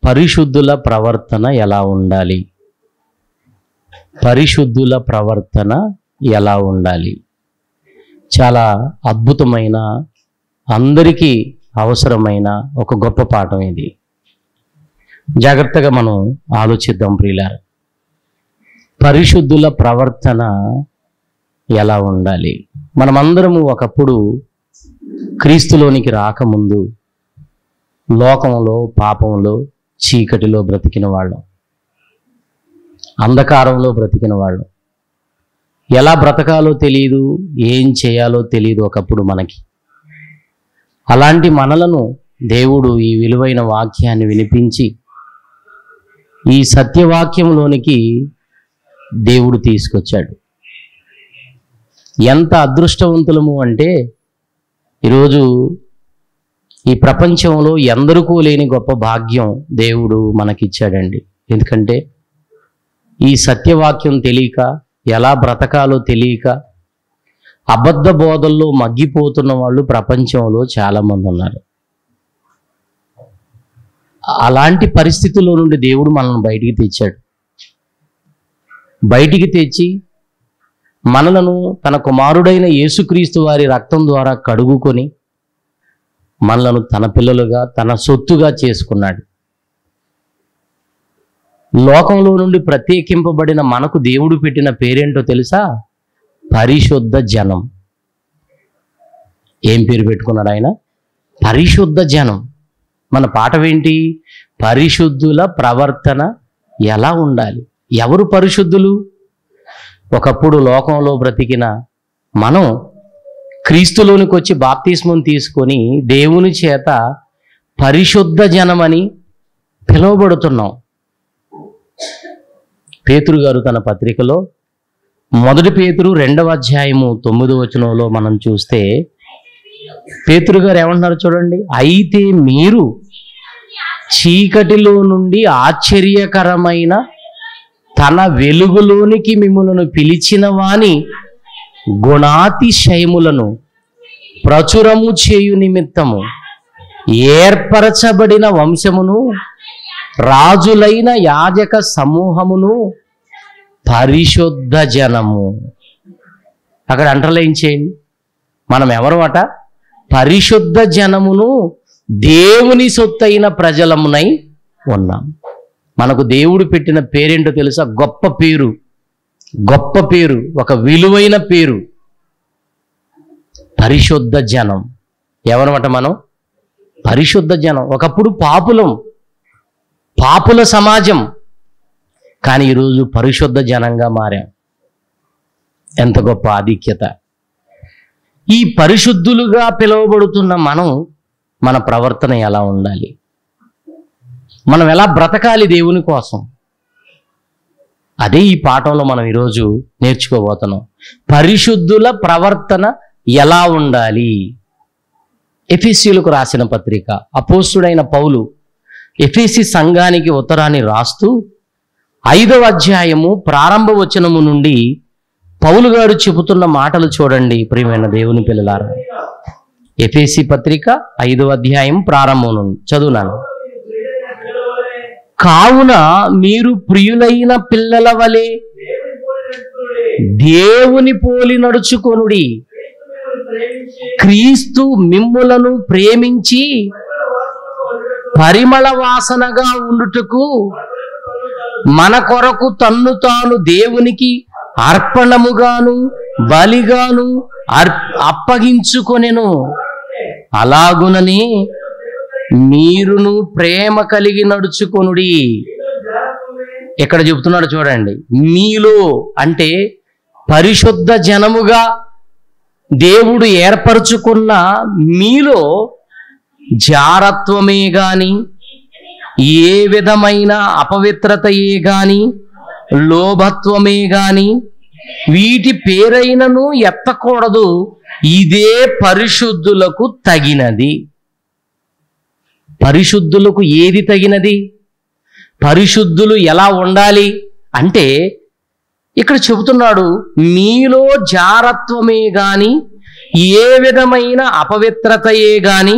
పరిశుద్ధుల ప్రవర్తన ఎలా ఉండాలి పరిశుద్ధుల ప్రవర్తన ఎలా ఉండాలి చాలా అద్భుతమైన అందరికీ అవసరమైన ఒక గొప్ప పాఠం ఇది జాగ్రత్తగా మనం ఆలోచిద్దాం ప్రియులారా పరిశుద్ధుల ప్రవర్తన ఎలా ఉండాలి మనమందరము ఒకప్పుడు క్రీస్తులోనికి రాకముందు లోకంలో పాపంలో చీకటిలో బ్రతికిన వాళ్ళం అంధకారంలో బ్రతికిన వాళ్ళం ఎలా బ్రతకాలో తెలియదు ఏం చేయాలో తెలియదు ఒకప్పుడు మనకి అలాంటి మనలను దేవుడు ఈ విలువైన వాక్యాన్ని వినిపించి ఈ సత్యవాక్యంలోనికి దేవుడు తీసుకొచ్చాడు ఎంత అదృష్టవంతులము అంటే ఈరోజు ఈ ప్రపంచంలో ఎందరికూ లేని గొప్ప భాగ్యం దేవుడు మనకిచ్చాడండి ఎందుకంటే ఈ సత్యవాక్యం తెలియక ఎలా బ్రతకాలో తెలియక అబద్ధ బోధల్లో మగ్గిపోతున్న వాళ్ళు ప్రపంచంలో చాలామంది ఉన్నారు అలాంటి పరిస్థితుల్లో నుండి దేవుడు మనల్ని బయటికి తెచ్చాడు బయటికి తెచ్చి మనలను తన కుమారుడైన యేసుక్రీస్తు వారి రక్తం ద్వారా కడుగుకొని మనలను తన పిల్లలుగా తన సొత్తుగా చేసుకున్నాడు లోకంలో నుండి ప్రత్యేకింపబడిన మనకు దేవుడు పెట్టిన పేరేంటో తెలుసా పరిశుద్ధ జనం ఏం పేరు పెట్టుకున్నాడు ఆయన పరిశుద్ధ జనం మన పాఠమేంటి పరిశుద్ధుల ప్రవర్తన ఎలా ఉండాలి ఎవరు పరిశుద్ధులు ఒకప్పుడు లోకంలో బ్రతికిన మనం క్రీస్తులోనికి వచ్చి బాప్తిస్మం తీసుకొని దేవుని చేత పరిశుద్ధ జనమని పిలువబడుతున్నాం పేతురు గారు తన పత్రికలో మొదటి పేతురు రెండవ అధ్యాయము తొమ్మిదో వచనంలో మనం చూస్తే పేతురు గారు ఏమంటున్నారు చూడండి అయితే మీరు చీకటిలో నుండి ఆశ్చర్యకరమైన తన వెలుగులోనికి మిమ్మలను పిలిచిన వాని గుణాతిశయములను ప్రచురము చేయు నిమిత్తము ఏర్పరచబడిన వంశమును రాజులైన యాజక సమూహమును పరిశుద్ధ జనము అక్కడ అంటర్లైన్ చేయండి మనం ఎవరు అట పరిశుద్ధ జనమును దేవుని సొత్తైన ప్రజలమునై ఉన్నాం మనకు దేవుడు పెట్టిన పేరేంటో తెలుసా గొప్ప పేరు గొప్ప పేరు ఒక విలువైన పేరు పరిశుద్ధ జనం ఎవరమాట మనం పరిశుద్ధ జనం ఒకప్పుడు పాపులం పాపుల సమాజం కానీ ఈరోజు పరిశుద్ధ జనంగా మారాం ఎంత గొప్ప ఆధిక్యత ఈ పరిశుద్ధులుగా పిలువబడుతున్న మనం మన ప్రవర్తన ఎలా ఉండాలి మనం ఎలా బ్రతకాలి దేవుని కోసం అదే ఈ పాఠంలో మనం ఈరోజు నేర్చుకోబోతున్నాం పరిశుద్ధుల ప్రవర్తన ఎలా ఉండాలి ఎఫీసీలకు రాసిన పత్రిక అపోస్తుడైన పౌలు ఎఫీసీ సంఘానికి ఉత్తరాన్ని రాస్తూ ఐదవ అధ్యాయము ప్రారంభ వచనము నుండి పౌలు గారు చెబుతున్న మాటలు చూడండి ప్రియమైన దేవుని పిల్లలారా ఎఫేసి పత్రిక ఐదవ అధ్యాయం ప్రారంభం నుండి చదువునాను కావున మీరు ప్రియులైన పిల్లల వలె దేవుని పోలి నడుచుకొనుడి క్రీస్తు మిమ్ములను ప్రేమించి పరిమళ వాసనగా ఉండుటకు మన కొరకు తన్ను తాను దేవునికి అర్పణముగాను బలిగాను అర్ అప్పగించుకొనెను అలాగునని మీరును ప్రేమ కలిగి నడుచుకొనుడి ఇక్కడ చెబుతున్నాడు చూడండి మీలో అంటే పరిశుద్ధ జనముగా దేవుడు ఏర్పరచుకున్న మీలో జారత్వమే గాని ఏ విధమైన అపవిత్రతయే గాని లోభత్వమే గాని వీటి పేరైనను ఎత్తకూడదు ఇదే పరిశుద్ధులకు తగినది పరిశుద్ధులకు ఏది తగినది పరిశుద్ధులు ఎలా ఉండాలి అంటే ఇక్కడ చెబుతున్నాడు మీలో జారత్వమే గాని ఏ విధమైన అపవిత్రతయే గాని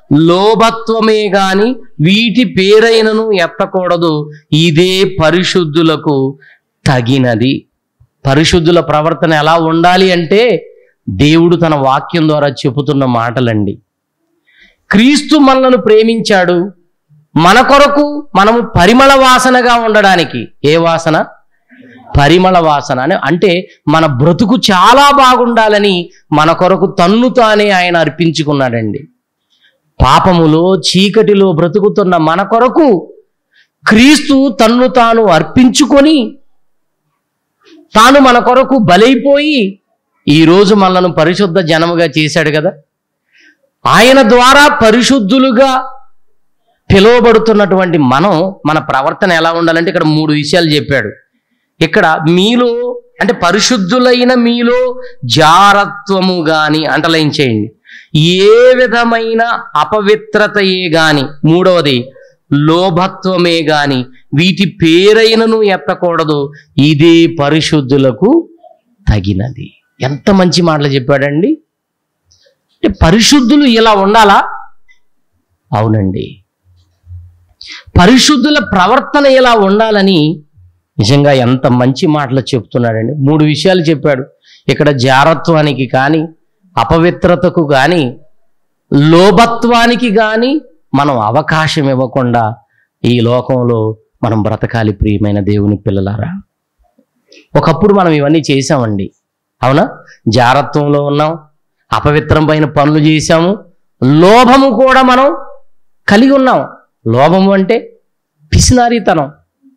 లోభత్వమే గాని వీటి పేరైనను ఎత్తకూడదు ఇదే పరిశుద్ధులకు తగినది పరిశుద్ధుల ప్రవర్తన ఎలా ఉండాలి అంటే దేవుడు తన వాక్యం ద్వారా చెబుతున్న మాటలండి క్రీస్తు మనలను ప్రేమించాడు మన కొరకు మనము పరిమళ వాసనగా ఉండడానికి ఏ వాసన పరిమళ వాసన అని అంటే మన బ్రతుకు చాలా బాగుండాలని మన కొరకు తన్ను తానే ఆయన అర్పించుకున్నాడండి పాపములో చీకటిలో బ్రతుకుతున్న మన కొరకు క్రీస్తు తన్ను తాను అర్పించుకొని తాను మన కొరకు బలైపోయి ఈరోజు మనలను పరిశుద్ధ జనముగా చేశాడు కదా ఆయన ద్వారా పరిశుద్ధులుగా పిలువబడుతున్నటువంటి మనం మన ప్రవర్తన ఎలా ఉండాలంటే ఇక్కడ మూడు విషయాలు చెప్పాడు ఇక్కడ మీలో అంటే పరిశుద్ధులైన మీలో జారత్వము గాని అంటలైన్ చేయండి ఏ విధమైన అపవిత్రతయే గాని మూడవది లోభత్వమే గాని వీటి పేరైనను ఎత్తకూడదు ఇదే పరిశుద్ధులకు తగినది ఎంత మంచి మాటలు చెప్పాడండి అంటే పరిశుద్ధులు ఇలా ఉండాలా అవునండి పరిశుద్ధుల ప్రవర్తన ఇలా ఉండాలని నిజంగా ఎంత మంచి మాటలు చెప్తున్నాడండి మూడు విషయాలు చెప్పాడు ఇక్కడ జారత్వానికి కానీ అపవిత్రతకు కానీ లోభత్వానికి కానీ మనం అవకాశం ఇవ్వకుండా ఈ లోకంలో మనం బ్రతకాలి ప్రియమైన దేవుని పిల్లలారా ఒకప్పుడు మనం ఇవన్నీ చేసామండి అవునా జారత్వంలో ఉన్నాం అపవిత్రం పైన పనులు చేశాము లోభము కూడా మనం కలిగి ఉన్నాం లోభము అంటే పిసినారీతనం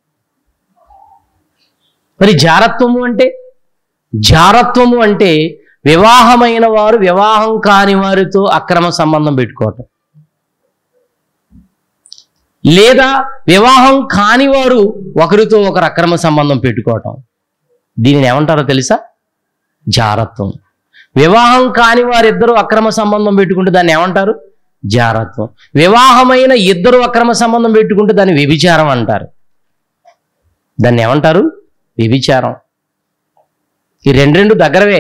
మరి జారత్వము అంటే జారత్వము అంటే వివాహమైన వారు వివాహం కాని వారితో అక్రమ సంబంధం పెట్టుకోవటం లేదా వివాహం కాని వారు ఒకరితో ఒకరు అక్రమ సంబంధం పెట్టుకోవటం దీనిని ఏమంటారో తెలుసా జారత్వం వివాహం కాని వారిద్దరూ అక్రమ సంబంధం పెట్టుకుంటే దాన్ని ఏమంటారు జారత్వం వివాహమైన ఇద్దరు అక్రమ సంబంధం పెట్టుకుంటే దాన్ని వ్యభిచారం అంటారు దాన్ని ఏమంటారు వ్యభిచారం ఈ రెండు రెండు దగ్గరవే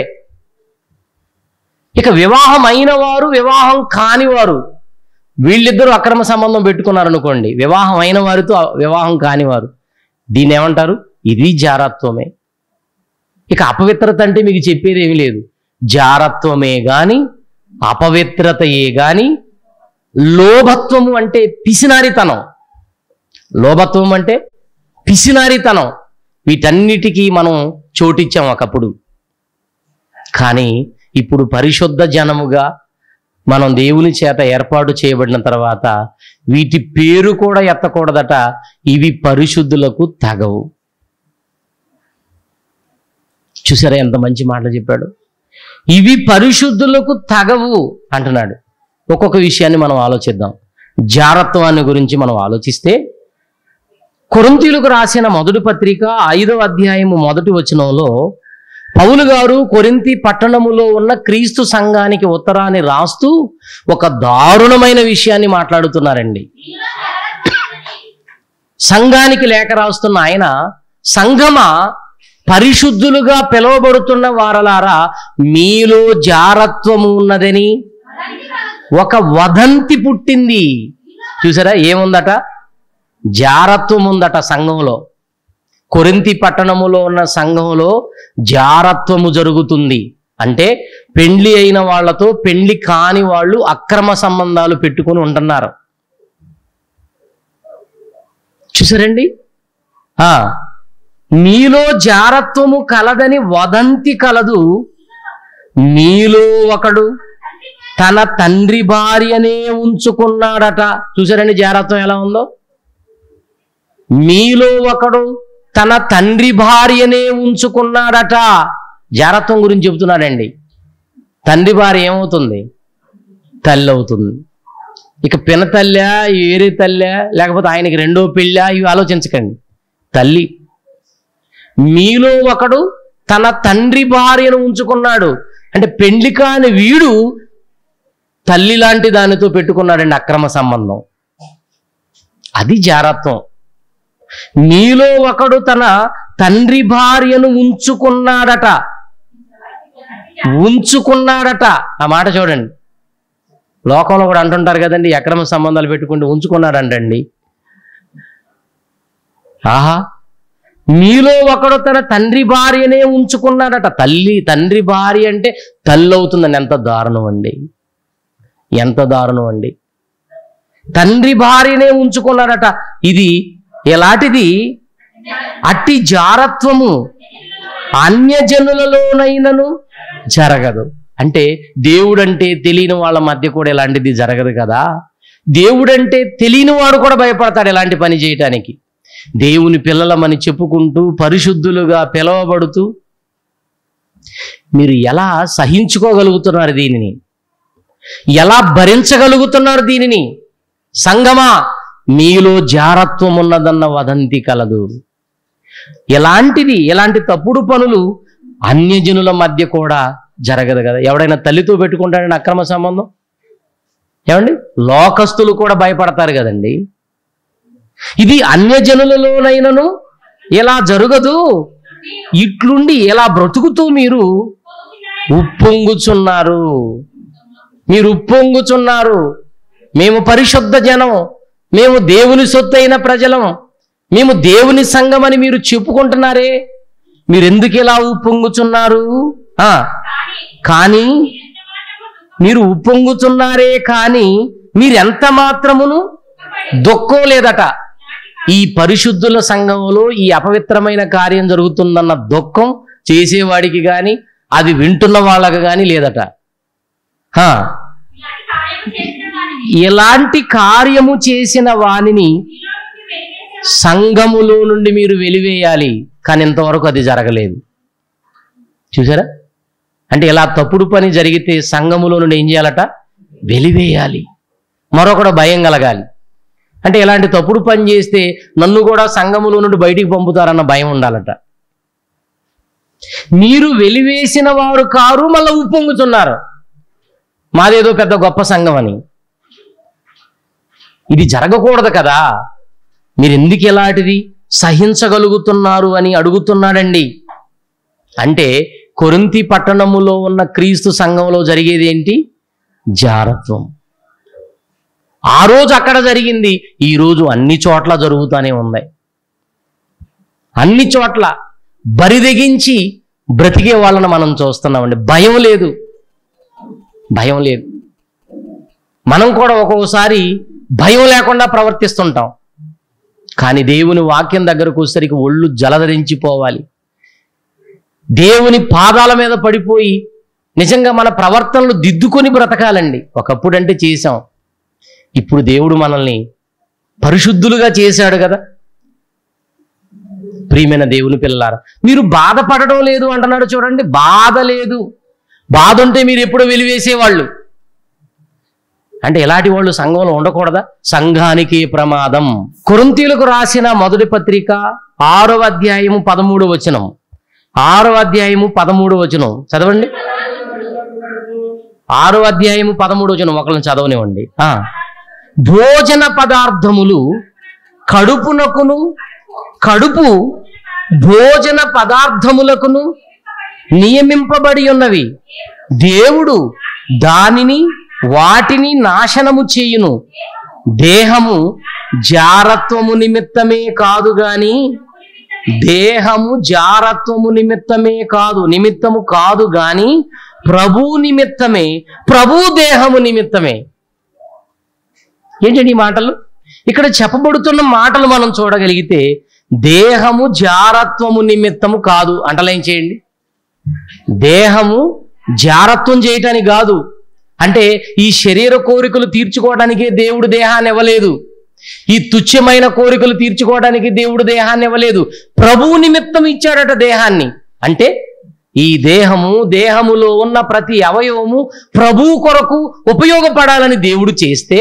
ఇక వివాహం అయిన వారు వివాహం కాని వారు వీళ్ళిద్దరూ అక్రమ సంబంధం పెట్టుకున్నారు అనుకోండి వివాహం అయిన వారితో వివాహం కాని వారు దీన్ని ఏమంటారు ఇది జారత్వమే ఇక అపవిత్రత అంటే మీకు చెప్పేది ఏమీ లేదు జారత్వమే గాని అపవిత్రతయే గాని లోభత్వము అంటే పిసినారితనం లోభత్వం అంటే పిసినారితనం వీటన్నిటికీ మనం చోటిచ్చాం ఒకప్పుడు కానీ ఇప్పుడు పరిశుద్ధ జనముగా మనం దేవుని చేత ఏర్పాటు చేయబడిన తర్వాత వీటి పేరు కూడా ఎత్తకూడదట ఇవి పరిశుద్ధులకు తగవు చూసారా ఎంత మంచి మాటలు చెప్పాడు ఇవి పరిశుద్ధులకు తగవు అంటున్నాడు ఒక్కొక్క విషయాన్ని మనం ఆలోచిద్దాం జారత్వాన్ని గురించి మనం ఆలోచిస్తే కొరింతీలకు రాసిన మొదటి పత్రిక ఐదవ అధ్యాయము మొదటి వచనంలో పౌలు గారు కొరింతి పట్టణములో ఉన్న క్రీస్తు సంఘానికి ఉత్తరాన్ని రాస్తూ ఒక దారుణమైన విషయాన్ని మాట్లాడుతున్నారండి సంఘానికి లేఖ రాస్తున్న ఆయన సంఘమ పరిశుద్ధులుగా పిలువబడుతున్న వారలారా మీలో జారత్వము ఉన్నదని ఒక వదంతి పుట్టింది చూసారా ఏముందట జారత్వం ఉందట సంఘంలో కొరింతి పట్టణములో ఉన్న సంఘంలో జారత్వము జరుగుతుంది అంటే పెండ్లి అయిన వాళ్ళతో పెండ్లి కాని వాళ్ళు అక్రమ సంబంధాలు పెట్టుకొని ఉంటున్నారు చూసారండి ఆ మీలో జారత్వము కలదని వదంతి కలదు మీలో ఒకడు తన తండ్రి భార్యనే ఉంచుకున్నాడట చూసారండి జారత్వం ఎలా ఉందో మీలో ఒకడు తన తండ్రి భార్యనే ఉంచుకున్నాడట జారత్వం గురించి చెబుతున్నాడండి తండ్రి భార్య ఏమవుతుంది తల్లి అవుతుంది ఇక పిన తల్లా వేరే తల్లా లేకపోతే ఆయనకి రెండో పెళ్ళా ఇవి ఆలోచించకండి తల్లి మీలో ఒకడు తన తండ్రి భార్యను ఉంచుకున్నాడు అంటే పెండ్లి కాని వీడు తల్లి లాంటి దానితో పెట్టుకున్నాడండి అక్రమ సంబంధం అది జారత్వం మీలో ఒకడు తన తండ్రి భార్యను ఉంచుకున్నాడట ఉంచుకున్నాడట ఆ మాట చూడండి లోకంలో కూడా అంటుంటారు కదండి అక్రమ సంబంధాలు పెట్టుకుంటూ ఉంచుకున్నాడంటండి ఆహా మీలో ఒకడు తన తండ్రి భార్యనే ఉంచుకున్నాడట తల్లి తండ్రి భార్య అంటే తల్లి అవుతుందని ఎంత దారుణం అండి ఎంత దారుణం అండి తండ్రి భార్యనే ఉంచుకున్నాడట ఇది ఎలాంటిది అట్టి జారత్వము అన్యజనులలోనైనను జరగదు అంటే దేవుడంటే తెలియని వాళ్ళ మధ్య కూడా ఇలాంటిది జరగదు కదా దేవుడంటే తెలియని వాడు కూడా భయపడతాడు ఇలాంటి పని చేయటానికి దేవుని పిల్లలమని చెప్పుకుంటూ పరిశుద్ధులుగా పిలవబడుతూ మీరు ఎలా సహించుకోగలుగుతున్నారు దీనిని ఎలా భరించగలుగుతున్నారు దీనిని సంగమా మీలో జారత్వం ఉన్నదన్న వదంతి కలదు ఎలాంటిది ఎలాంటి తప్పుడు పనులు అన్యజనుల మధ్య కూడా జరగదు కదా ఎవడైనా తల్లితో పెట్టుకుంటాడని అక్రమ సంబంధం ఏమండి లోకస్తులు కూడా భయపడతారు కదండి ఇది అన్యజనులలోనైనను ఎలా జరగదు ఇట్లుండి ఎలా బ్రతుకుతూ మీరు ఉప్పొంగుచున్నారు మీరు ఉప్పొంగుచున్నారు మేము పరిశుద్ధ జనం మేము దేవుని సొత్తైన ప్రజలం మేము దేవుని సంఘమని మీరు చెప్పుకుంటున్నారే మీరు ఎందుకు ఇలా ఉప్పొంగుచున్నారు ఆ, కానీ మీరు ఉప్పొంగుచున్నారే కానీ మీరెంత మాత్రమును దుఃఖం లేదట ఈ పరిశుద్ధుల సంఘంలో ఈ అపవిత్రమైన కార్యం జరుగుతుందన్న దుఃఖం చేసేవాడికి గాని అది వింటున్న వాళ్ళకి గాని లేదట హా, ఇలాంటి కార్యము చేసిన వానిని ఇలాంటి కార్యము చేసిన వానిని మీలో నుండి వెలివేసే సంఘములో నుండి మీరు వెలివేయాలి కానీ ఇంతవరకు అది జరగలేదు చూసారా అంటే ఇలా తప్పుడు పని జరిగితే సంఘములో నుండి ఏం చేయాలట వెలివేయాలి మరొకడు భయం కలగాలి అంటే ఇలాంటి తప్పుడు పని చేస్తే నన్ను కూడా సంఘములో నుండి బయటికి పంపుతారన్న భయం ఉండాలట మీరు వెలివేసిన వారు కారు మళ్ళీ ఉప్పొంగుతున్నారు మాదేదో పెద్ద గొప్ప సంఘం అని ఇది జరగకూడదు కదా మీరు ఎందుకు ఇలాంటిది సహించగలుగుతున్నారు అని అడుగుతున్నాడండి అంటే కొరింతి పట్టణములో ఉన్న క్రీస్తు సంఘంలో జరిగేది ఏంటి జారత్వం ఆ రోజు అక్కడ జరిగింది ఈ రోజు అన్ని చోట్ల జరుగుతూనే ఉంది అన్ని చోట్ల బరిదెగించి బ్రతికే వాళ్ళని మనం చూస్తున్నామండి భయం లేదు భయం లేదు మనం కూడా ఒక్కొక్కసారి భయం లేకుండా ప్రవర్తిస్తుంటాం కానీ దేవుని వాక్యం దగ్గరకు వచ్చేసరికి ఒళ్ళు జలధరించిపోవాలి దేవుని పాదాల మీద పడిపోయి నిజంగా మన ప్రవర్తనలు దిద్దుకొని బ్రతకాలండి ఒకప్పుడు అంటే చేశాం ఇప్పుడు దేవుడు మనల్ని పరిశుద్ధులుగా చేశాడు కదా ప్రియమైన దేవుని పిల్లారా మీరు బాధపడడం లేదు అంటున్నాడు చూడండి బాధ లేదు బాధ ఉంటే మీరు ఎప్పుడు వెలివేసేవాళ్ళు అంటే ఎలాంటి వాళ్ళు సంఘంలో ఉండకూడదా సంఘానికి ప్రమాదం కొరింతీలకు రాసిన మొదటి పత్రిక ఆరవ అధ్యాయము పదమూడు వచనం ఆరవ అధ్యాయము పదమూడు వచనం చదవండి ఆరో అధ్యాయము పదమూడు వచనం ఒకళ్ళని చదవనివ్వండి ఆ. భోజన పదార్థములు కడుపునకును కడుపు భోజన పదార్థములకును నియమింపబడి ఉన్నవి దేవుడు దానిని వాటిని నాశనము చేయును దేహము జారత్వము నిమిత్తమే కాదు గాని దేహము జారత్వము నిమిత్తమే కాదు నిమిత్తము కాదు గాని ప్రభు నిమిత్తమే ప్రభు దేహము నిమిత్తమే ఏంటండి ఈ మాటలు ఇక్కడ చెప్పబడుతున్న మాటలు మనం చూడగలిగితే దేహము జారత్వము నిమిత్తము కాదు అంటలేం చేయండి దేహము జారత్వం చేయటానికి కాదు అంటే ఈ శరీర కోరికలు తీర్చుకోవడానికే దేవుడు దేహాన్ని ఇవ్వలేదు ఈ తుచ్చమైన కోరికలు తీర్చుకోవడానికి దేవుడు దేహాన్ని ఇవ్వలేదు ప్రభువు నిమిత్తం ఇచ్చాడట దేహాన్ని అంటే ఈ దేహము దేహములో ఉన్న ప్రతి అవయవము ప్రభువు కొరకు ఉపయోగపడాలని దేవుడు చేస్తే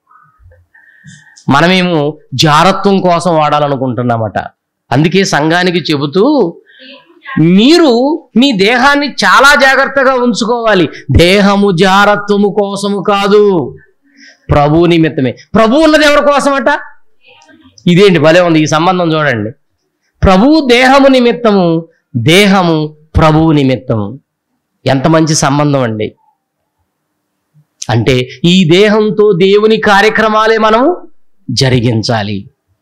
మనమేమో జారత్వం కోసం వాడాలనుకుంటున్నామట అందుకే సంఘానికి చెబుతూ మీరు మీ దేహాన్ని చాలా జాగ్రత్తగా ఉంచుకోవాలి దేహము జారత్వము కోసము కాదు ప్రభు నిమిత్తమే ప్రభు ఉన్నది ఎవరి కోసమట ఇదేంటి భలే ఉంది ఈ సంబంధం చూడండి ప్రభు దేహము నిమిత్తము దేహము ప్రభువు నిమిత్తము ఎంత మంచి సంబంధం అండి అంటే ఈ దేహంతో దేవుని కార్యక్రమాలే మనం జరిగించాలి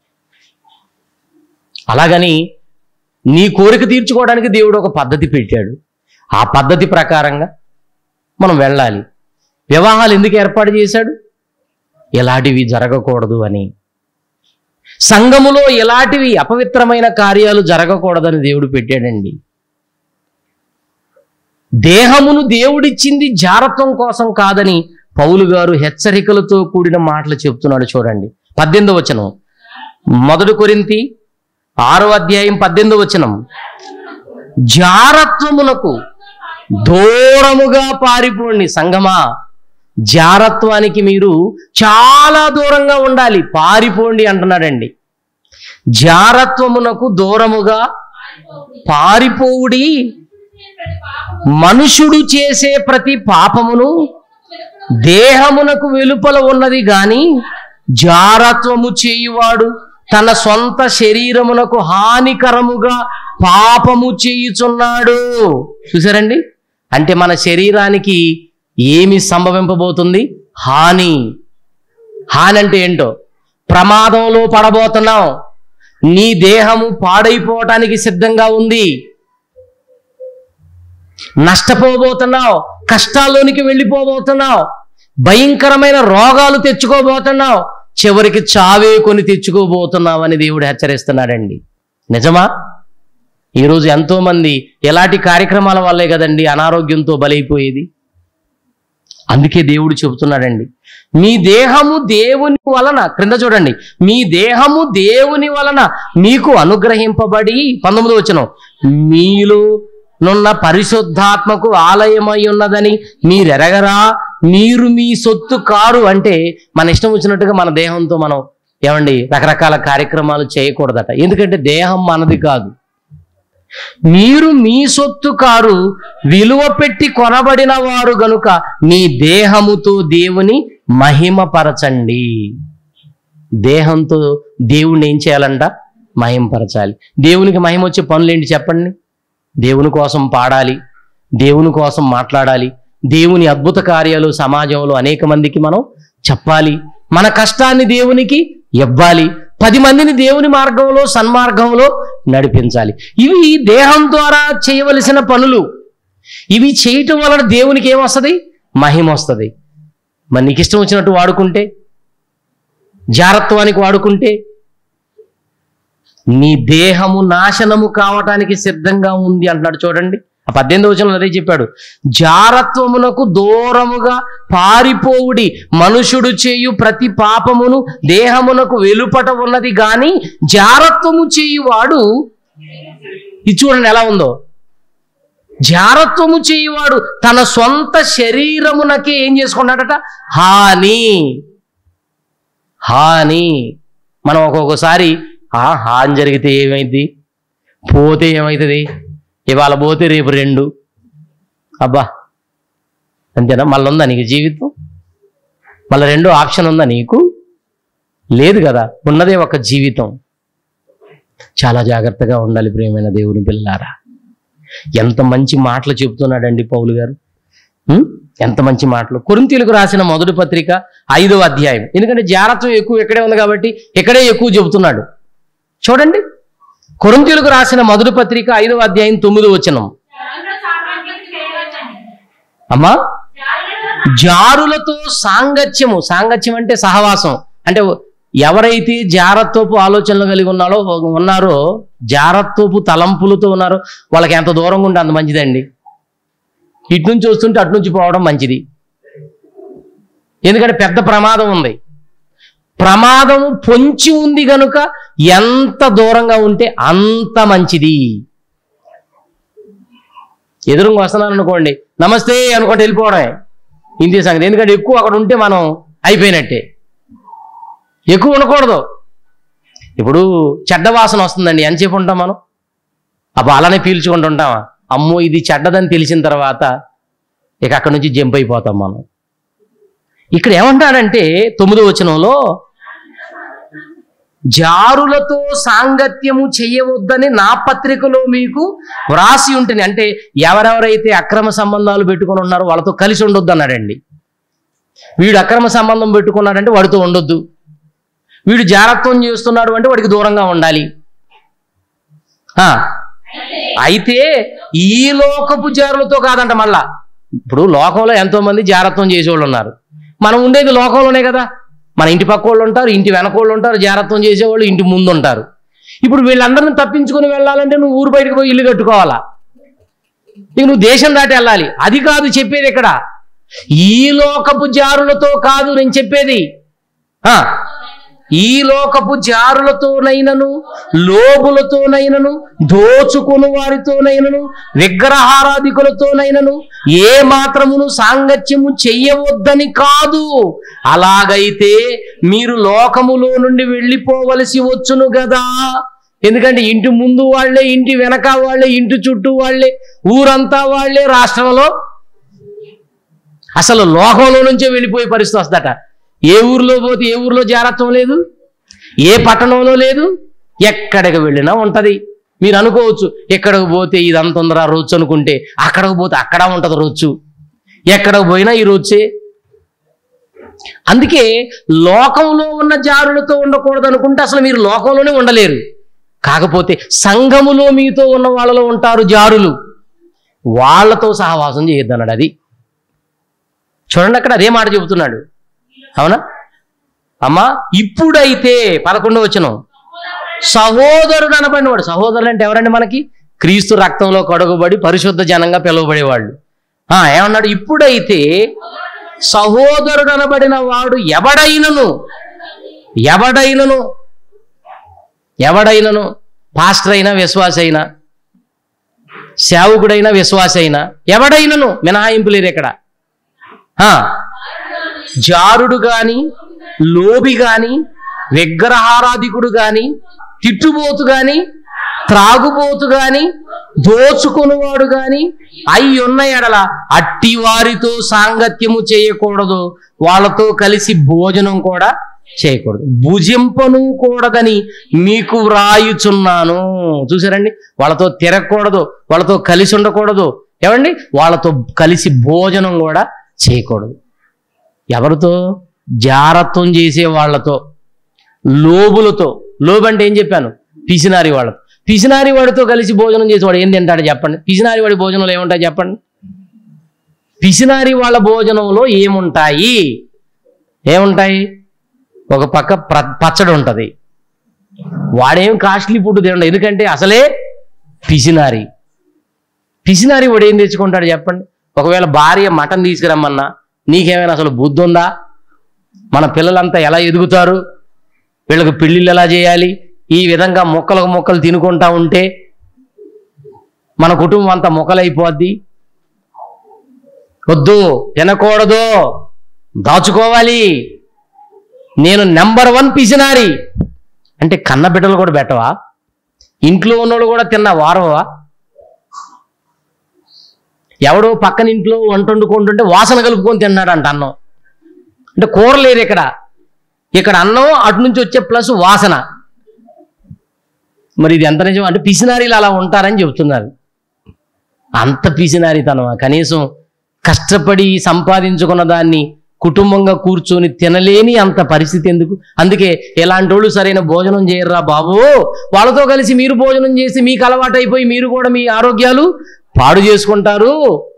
అలాగని నీ కోరిక తీర్చుకోవడానికి దేవుడు ఒక పద్ధతి పెట్టాడు ఆ పద్ధతి ప్రకారంగా మనం వెళ్ళాలి వివాహాలు ఎందుకు ఏర్పాటు చేశాడు ఎలాంటివి జరగకూడదు అని సంఘములో ఎలాంటివి అపవిత్రమైన కార్యాలు జరగకూడదని దేవుడు పెట్టాడండి దేహమును దేవుడిచ్చింది జారత్వం కోసం కాదని పౌలు గారు హెచ్చరికలతో కూడిన మాటలు చెప్తున్నాడు చూడండి పద్దెనిమిదో వచనం మొదటి కొరింతి ఆరో అధ్యాయం పద్దెనిమిదో వచనం జారత్వమునకు దూరముగా పారిపోండి సంగమా జారత్వానికి మీరు చాలా దూరంగా ఉండాలి పారిపోండి అంటున్నాడండి జారత్వమునకు దూరముగా పారిపోవుడి మనుషుడు చేసే ప్రతి పాపమును దేహమునకు వెలుపల ఉన్నది గాని జారత్వము చేయువాడు తన సొంత శరీరమునకు హానికరముగా పాపము చేయుచున్నాడు చూసారండి అంటే మన శరీరానికి ఏమి సంభవింపబోతుంది హాని హాని అంటే ఏంటో ప్రమాదంలో పడబోతున్నావు నీ దేహము పాడైపోవటానికి సిద్ధంగా ఉంది నష్టపోబోతున్నావు కష్టాల్లోనికి వెళ్ళిపోబోతున్నావు భయంకరమైన రోగాలు తెచ్చుకోబోతున్నావు చివరికి చావే కొని తెచ్చుకోబోతున్నావు అని దేవుడు హెచ్చరిస్తున్నాడండి నిజమా ఈరోజు ఎంతో మంది ఎలాంటి కార్యక్రమాల వల్లే కదండి అనారోగ్యంతో బలైపోయేది అందుకే దేవుడు చెబుతున్నాడండి మీ దేహము దేవుని వలన క్రింద చూడండి మీ దేహము దేవుని వలన మీకు అనుగ్రహింపబడి పంతొమ్మిది వచ్చిన మీలో నున్న పరిశుద్ధాత్మకు ఆలయమై ఉన్నదని మీరెరగరా మీరు మీ సొత్తు కారు అంటే మన ఇష్టం వచ్చినట్టుగా మన దేహంతో మనం ఏమండి రకరకాల కార్యక్రమాలు చేయకూడదట ఎందుకంటే దేహం మనది కాదు మీరు మీ సొత్తు కారు విలువ పెట్టి కొనబడిన వారు గనుక మీ దేహముతో దేవుని మహిమపరచండి దేహంతో దేవుణ్ణి ఏం చేయాలంట మహిమపరచాలి దేవునికి మహిమ వచ్చే పనులు ఏంటి చెప్పండి దేవుని కోసం పాడాలి దేవుని కోసం మాట్లాడాలి దేవుని అద్భుత కార్యాలు సమాజంలో అనేక మందికి మనం చెప్పాలి మన కష్టాన్ని దేవునికి ఇవ్వాలి పది మందిని దేవుని మార్గంలో సన్మార్గంలో నడిపించాలి ఇవి దేహం ద్వారా చేయవలసిన పనులు ఇవి చేయటం వలన దేవునికి ఏమొస్తుంది మహిమ వస్తుంది మరి నీకు ఇష్టం వచ్చినట్టు వాడుకుంటే జారత్వానికి వాడుకుంటే నీ దేహము నాశనము కావటానికి సిద్ధంగా ఉంది అంటున్నాడు చూడండి ఆ పద్దెనిమిది వచనం అదే చెప్పాడు జారత్వమునకు దూరముగా పారిపోవుడి మనుషుడు చేయు ప్రతి పాపమును దేహమునకు వెలుపట ఉన్నది గాని జారత్వము చేయువాడు ఇది చూడండి ఎలా ఉందో జారత్వము చేయువాడు తన సొంత శరీరమునకే ఏం చేసుకున్నాడట హాని హాని మనం ఒక్కొక్కసారి ఆ హాని జరిగితే ఏమైంది పోతే ఏమవుతుంది ఇవాళ పోతే రేపు రెండు అబ్బా అంతేనా మళ్ళీ ఉందా నీకు జీవితం మళ్ళీ రెండో ఆప్షన్ ఉందా నీకు లేదు కదా ఉన్నదే ఒక జీవితం చాలా జాగ్రత్తగా ఉండాలి ప్రియమైన దేవుని పిల్లారా ఎంత మంచి మాటలు చెబుతున్నాడండి పౌలు గారు ఉం? ఎంత మంచి మాటలు కొరింతీలకు రాసిన మొదటి పత్రిక ఐదవ అధ్యాయం ఎందుకంటే జాగ్రత్త ఎక్కువ ఇక్కడే ఉంది కాబట్టి ఇక్కడే ఎక్కువ చెబుతున్నాడు చూడండి కొరింతీలకు రాసిన మొదటి పత్రిక ఐదవ అధ్యాయం తొమ్మిది వచనం అమ్మా జారులతో సాంగత్యము సాంగత్యం అంటే సహవాసం అంటే ఎవరైతే జారత్వపు ఆలోచనలు కలిగి ఉన్నారో ఉన్నారో జారత్వపు తలంపులతో ఉన్నారో వాళ్ళకి ఎంత దూరంగా ఉంటే అంత మంచిదండి ఇటు నుంచి వస్తుంటే అటు నుంచి పోవడం మంచిది ఎందుకంటే పెద్ద ప్రమాదం ఉంది ప్రమాదం పొంచి ఉంది గనుక ఎంత దూరంగా ఉంటే అంత మంచిది ఎదురుగా వస్తున్నాను అనుకోండి నమస్తే అనుకుంటే వెళ్ళిపోవడమే హిందీ సంగతి ఎందుకంటే ఎక్కువ అక్కడ ఉంటే మనం అయిపోయినట్టే ఎక్కువ ఉండకూడదు ఇప్పుడు చెడ్డ వాసన వస్తుందండి ఎంతసేపు ఉంటాం మనం అప్పుడు అలానే పీల్చుకుంటూ ఉంటామా అమ్మో ఇది చెడ్డదని తెలిసిన తర్వాత ఇక అక్కడి నుంచి జంప్ అయిపోతాం మనం ఇక్కడ ఏమంటాడంటే తొమ్మిదో వచనంలో జారులతో సాంగత్యము చేయవద్దని నా పత్రికలో మీకు వ్రాసి ఉంటుంది అంటే ఎవరెవరైతే అక్రమ సంబంధాలు పెట్టుకొని ఉన్నారో వాళ్ళతో కలిసి ఉండొద్దు అన్నాడండి వీడు అక్రమ సంబంధం పెట్టుకున్నాడంటే వాడితో ఉండొద్దు వీడు జారత్వం చేస్తున్నాడు అంటే వాడికి దూరంగా ఉండాలి ఆ, అయితే ఈ లోకపు జారులతో కాదంట మళ్ళా ఇప్పుడు లోకంలో ఎంతో మంది జారత్వం చేసేవాళ్ళు ఉన్నారు మనం ఉండేది లోకంలోనే కదా మన ఇంటి పక్క వాళ్ళు ఉంటారు ఇంటి వెనక వాళ్ళు ఉంటారు జారత్వం చేసేవాళ్ళు ఇంటి ముందు ఉంటారు ఇప్పుడు వీళ్ళందరిని తప్పించుకొని వెళ్ళాలంటే నువ్వు ఊరు బయటకు పోయి ఇల్లు కట్టుకోవాలా ఇక నువ్వు దేశం దాటి వెళ్ళాలి అది కాదు చెప్పేది ఇక్కడ ఈ లోకపు జారులతో కాదు నేను చెప్పేది ఆ, ఈ లోకపు జారులతోనైనను లోబులతోనైనను దోచుకుని వారితోనైనను విగ్రహారాధికులతోనైనను ఏ మాత్రమును సాంగత్యము చెయ్యవద్దని కాదు అలాగైతే మీరు లోకములో నుండి వెళ్ళిపోవలసి వచ్చును కదా ఎందుకంటే ఇంటి ముందు వాళ్ళే ఇంటి వెనక వాళ్ళే ఇంటి చుట్టూ వాళ్ళే ఊరంతా వాళ్ళే రాష్ట్రంలో అసలు లోకంలో నుంచే వెళ్ళిపోయే పరిస్థితి వస్తుందట ఏ ఊర్లో పోతే ఏ ఊర్లో జారత్వం లేదు ఏ పట్టణంలో లేదు ఎక్కడికి వెళ్ళినా ఉంటది మీరు అనుకోవచ్చు ఎక్కడికి పోతే ఇదంత ఉందరా రొచ్చు అనుకుంటే అక్కడికి పోతే అక్కడ ఉంటది రొచ్చు ఎక్కడికి పోయినా ఈ రొచ్చే అందుకే లోకంలో ఉన్న జారులతో ఉండకూడదు అనుకుంటే అసలు మీరు లోకంలోనే ఉండలేరు కాకపోతే సంఘములో మీతో ఉన్న వాళ్ళలో ఉంటారు జారులు వాళ్ళతో సహవాసం చేయొద్దన్నాడు అది చూడండి అక్కడ అదే మాట చెబుతున్నాడు అవునా అమ్మా ఇప్పుడైతే పదకొండవ వచనం సహోదరుడు అనబడినవాడు సహోదరుడు అంటే ఎవరండి మనకి క్రీస్తు రక్తంలో కడుగుబడి పరిశుద్ధ జనంగా పిలువబడేవాళ్ళు ఆ, ఏమన్నాడు ఇప్పుడైతే సహోదరుడు అనబడిన వాడు ఎవడైనను ఎవడైనను ఎవడైనను పాస్టర్ అయినా విశ్వాస అయినా సేవకుడైనా విశ్వాస అయినా ఎవడైనను మినహాయింపు లేదు ఇక్కడ ఆ, జారుడు గాని లోబి గాని విగ్రహారాధికుడు గాని తిట్టుబోతు గాని త్రాగుబోతు గాని దోచుకొనువాడు గాని అయి ఉన్న ఎడల అట్టి వారితో సాంగత్యము చేయకూడదు వాళ్ళతో కలిసి భోజనం కూడా చేయకూడదు భుజింపను కూడదని మీకు వ్రాయుచున్నాను చూసారండి వాళ్ళతో తిరగకూడదు వాళ్ళతో కలిసి ఉండకూడదు ఏమండి వాళ్ళతో కలిసి భోజనం కూడా చేయకూడదు ఎవరితో జారత్వం చేసే వాళ్ళతో లోబులతో లోబు అంటే ఏం చెప్పాను పిసినారి వాళ్ళతో పిసినారి వాడితో కలిసి భోజనం చేసేవాడు ఏం తింటాడు చెప్పండి పిసినారి వాడి భోజనంలో ఏముంటాయి చెప్పండి పిసినారి వాళ్ళ భోజనంలో ఏముంటాయి ఏముంటాయి ఒక పక్క ప్ర- పచ్చడి ఉంటుంది వాడేం కాస్ట్లీ ఫుడ్ తినడు ఎందుకంటే అసలే పిసినారి పిసినారి వాడు ఏం తెచ్చుకుంటాడు చెప్పండి ఒకవేళ భార్య మటన్ తీసుకురమ్మన్నా నీకేమైనా అసలు బుద్ధి ఉందా మన పిల్లలంతా ఎలా ఎదుగుతారు వీళ్ళకి పెళ్ళిళ్ళు ఎలా చేయాలి ఈ విధంగా మొక్కలకు మొక్కలు తినుకుంటా ఉంటే మన కుటుంబం అంతా మొక్కలైపోద్ది వద్దు తినకూడదు దాచుకోవాలి నేను నెంబర్ వన్ పిసినారి అంటే కన్న బిడ్డలు కూడా పెట్టవా ఇంట్లో ఉన్నోళ్ళు కూడా తిన్న వారవా ఎవడో పక్కన ఇంట్లో వంట వండుకుంటుంటే వాసన కలుపుకొని తిన్నాడంట అన్నం అంటే కూర లేదు ఇక్కడ ఇక్కడ అన్నం అటు నుంచి వచ్చే ప్లస్ వాసన మరి ఇది ఎంత నిజం అంటే పిసినారీలు అలా ఉంటారని చెబుతున్నారు అంత పిసినారితనమా కనీసం కష్టపడి సంపాదించుకున్న దాన్ని కుటుంబంగా కూర్చొని తినలేని అంత పరిస్థితి ఎందుకు అందుకే ఎలాంటి వాళ్ళు సరైన భోజనం చేయర్రా బాబు వాళ్ళతో కలిసి మీరు భోజనం చేసి మీకు అలవాటు అయిపోయి మీరు కూడా మీ ఆరోగ్యాలు పాడు చేసుకుంటారు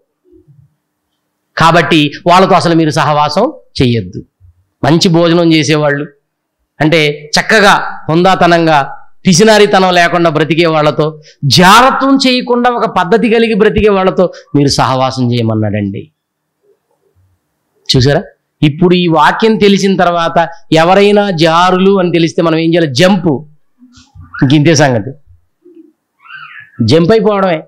కాబట్టి వాళ్ళతో అసలు మీరు సహవాసం చెయ్యొద్దు మంచి భోజనం చేసేవాళ్ళు అంటే చక్కగా హుందాతనంగా పిసినారితనం లేకుండా బ్రతికే వాళ్ళతో జారత్వం చేయకుండా ఒక పద్ధతి కలిగి బ్రతికే వాళ్ళతో మీరు సహవాసం చేయమన్నాడండి చూసారా ఇప్పుడు ఈ వాక్యం తెలిసిన తర్వాత ఎవరైనా జారులు అని తెలిస్తే మనం ఏం చేయాలి జంపు ఇంతే సంగతి జంప్ అయిపోవడమే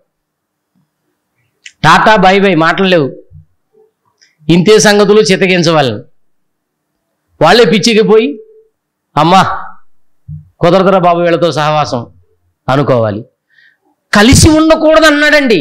టాటా బై బై మాటలేవు ఇంతే సంగతులు చితగించవాళ్ళని వాళ్ళే పిచ్చికి పోయి అమ్మా కుదరదురా బాబు వీళ్ళతో సహవాసం అనుకోవాలి కలిసి ఉండకూడదు అన్నాడండి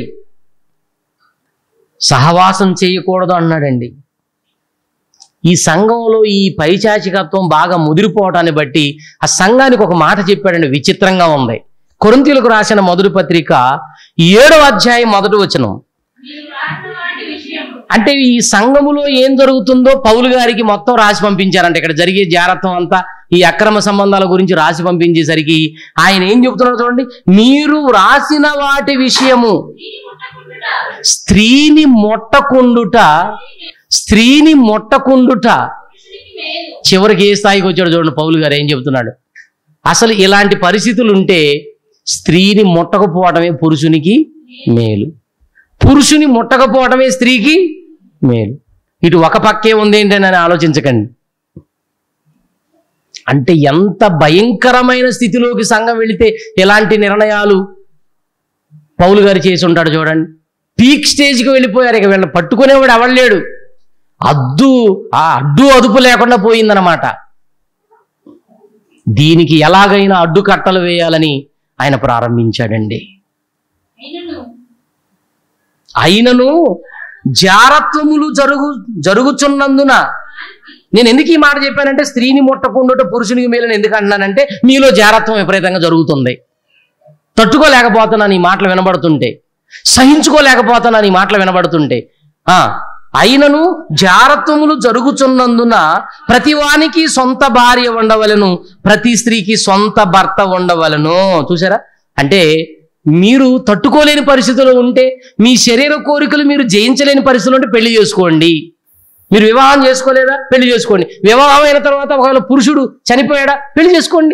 సహవాసం చేయకూడదు అన్నాడండి ఈ సంఘంలో ఈ పైచాచికత్వం బాగా ముదిరిపోవటాన్ని బట్టి ఆ సంఘానికి ఒక మాట చెప్పాడండి విచిత్రంగా ఉంది కొరింతీలకు రాసిన మొదటి పత్రిక ఏడవ అధ్యాయం మొదటి వచనం మీరు రాసిన వాటి విషయం అంటే ఈ సంఘములో ఏం జరుగుతుందో పౌలు గారికి మొత్తం రాసి పంపించారంట ఇక్కడ జరిగే జారత్వం అంతా ఈ అక్రమ సంబంధాల గురించి రాసి పంపించేసరికి ఆయన ఏం చెబుతున్నాడు చూడండి మీరు రాసిన వాటి విషయము స్త్రీని ముట్టకుండుట స్త్రీని మొట్టకుండుట స్త్రీని మొట్టకుండుట పురుషునికి మేలు చివరికి ఏ స్థాయికి వచ్చాడు చూడండి పౌలు గారు ఏం చెబుతున్నాడు అసలు ఇలాంటి పరిస్థితులు ఉంటే స్త్రీని ముట్టకపోవడమే పురుషునికి మేలు పురుషుని ముట్టకపోవడమే స్త్రీకి మేలు ఇటు ఒక పక్కే ఉంది ఏంటని ఆలోచించకండి అంటే ఎంత భయంకరమైన స్థితిలోకి సంఘం వెళితే ఎలాంటి నిర్ణయాలు పౌలు గారు చేసి ఉంటాడు చూడండి పీక్ స్టేజ్కి వెళ్ళిపోయారు ఇక వీళ్ళని పట్టుకునేవాడు ఎవడలేడు అద్దు ఆ అడ్డు అదుపు లేకుండా పోయిందనమాట దీనికి ఎలాగైనా అడ్డు కట్టలు వేయాలని ఆయన ప్రారంభించాడండి అయినను అయినను జారత్వములు జరుగు జరుగుచున్నందున నేను ఎందుకు ఈ మాట చెప్పానంటే స్త్రీని ముట్టకుండా పురుషునికి మేలని ఎందుకు అంటున్నానంటే మీలో జారత్వం విపరీతంగా జరుగుతుంది తట్టుకోలేకపోతున్నాను ఈ మాటలు వినబడుతుంటే సహించుకోలేకపోతున్నాను ఈ మాటలు వినబడుతుంటే ఆ అయినను జారత్వములు జరుగుచున్నందున ప్రతి వానికి సొంత భార్య ఉండవలను ప్రతి స్త్రీకి సొంత భర్త ఉండవలను చూసారా అంటే మీరు తట్టుకోలేని పరిస్థితుల్లో ఉంటే మీ శరీర కోరికలు మీరు జయించలేని పరిస్థితులు ఉంటే పెళ్లి చేసుకోండి మీరు వివాహం చేసుకోలేదా పెళ్లి చేసుకోండి వివాహం అయిన తర్వాత ఒకవేళ పురుషుడు చనిపోయాడా పెళ్లి చేసుకోండి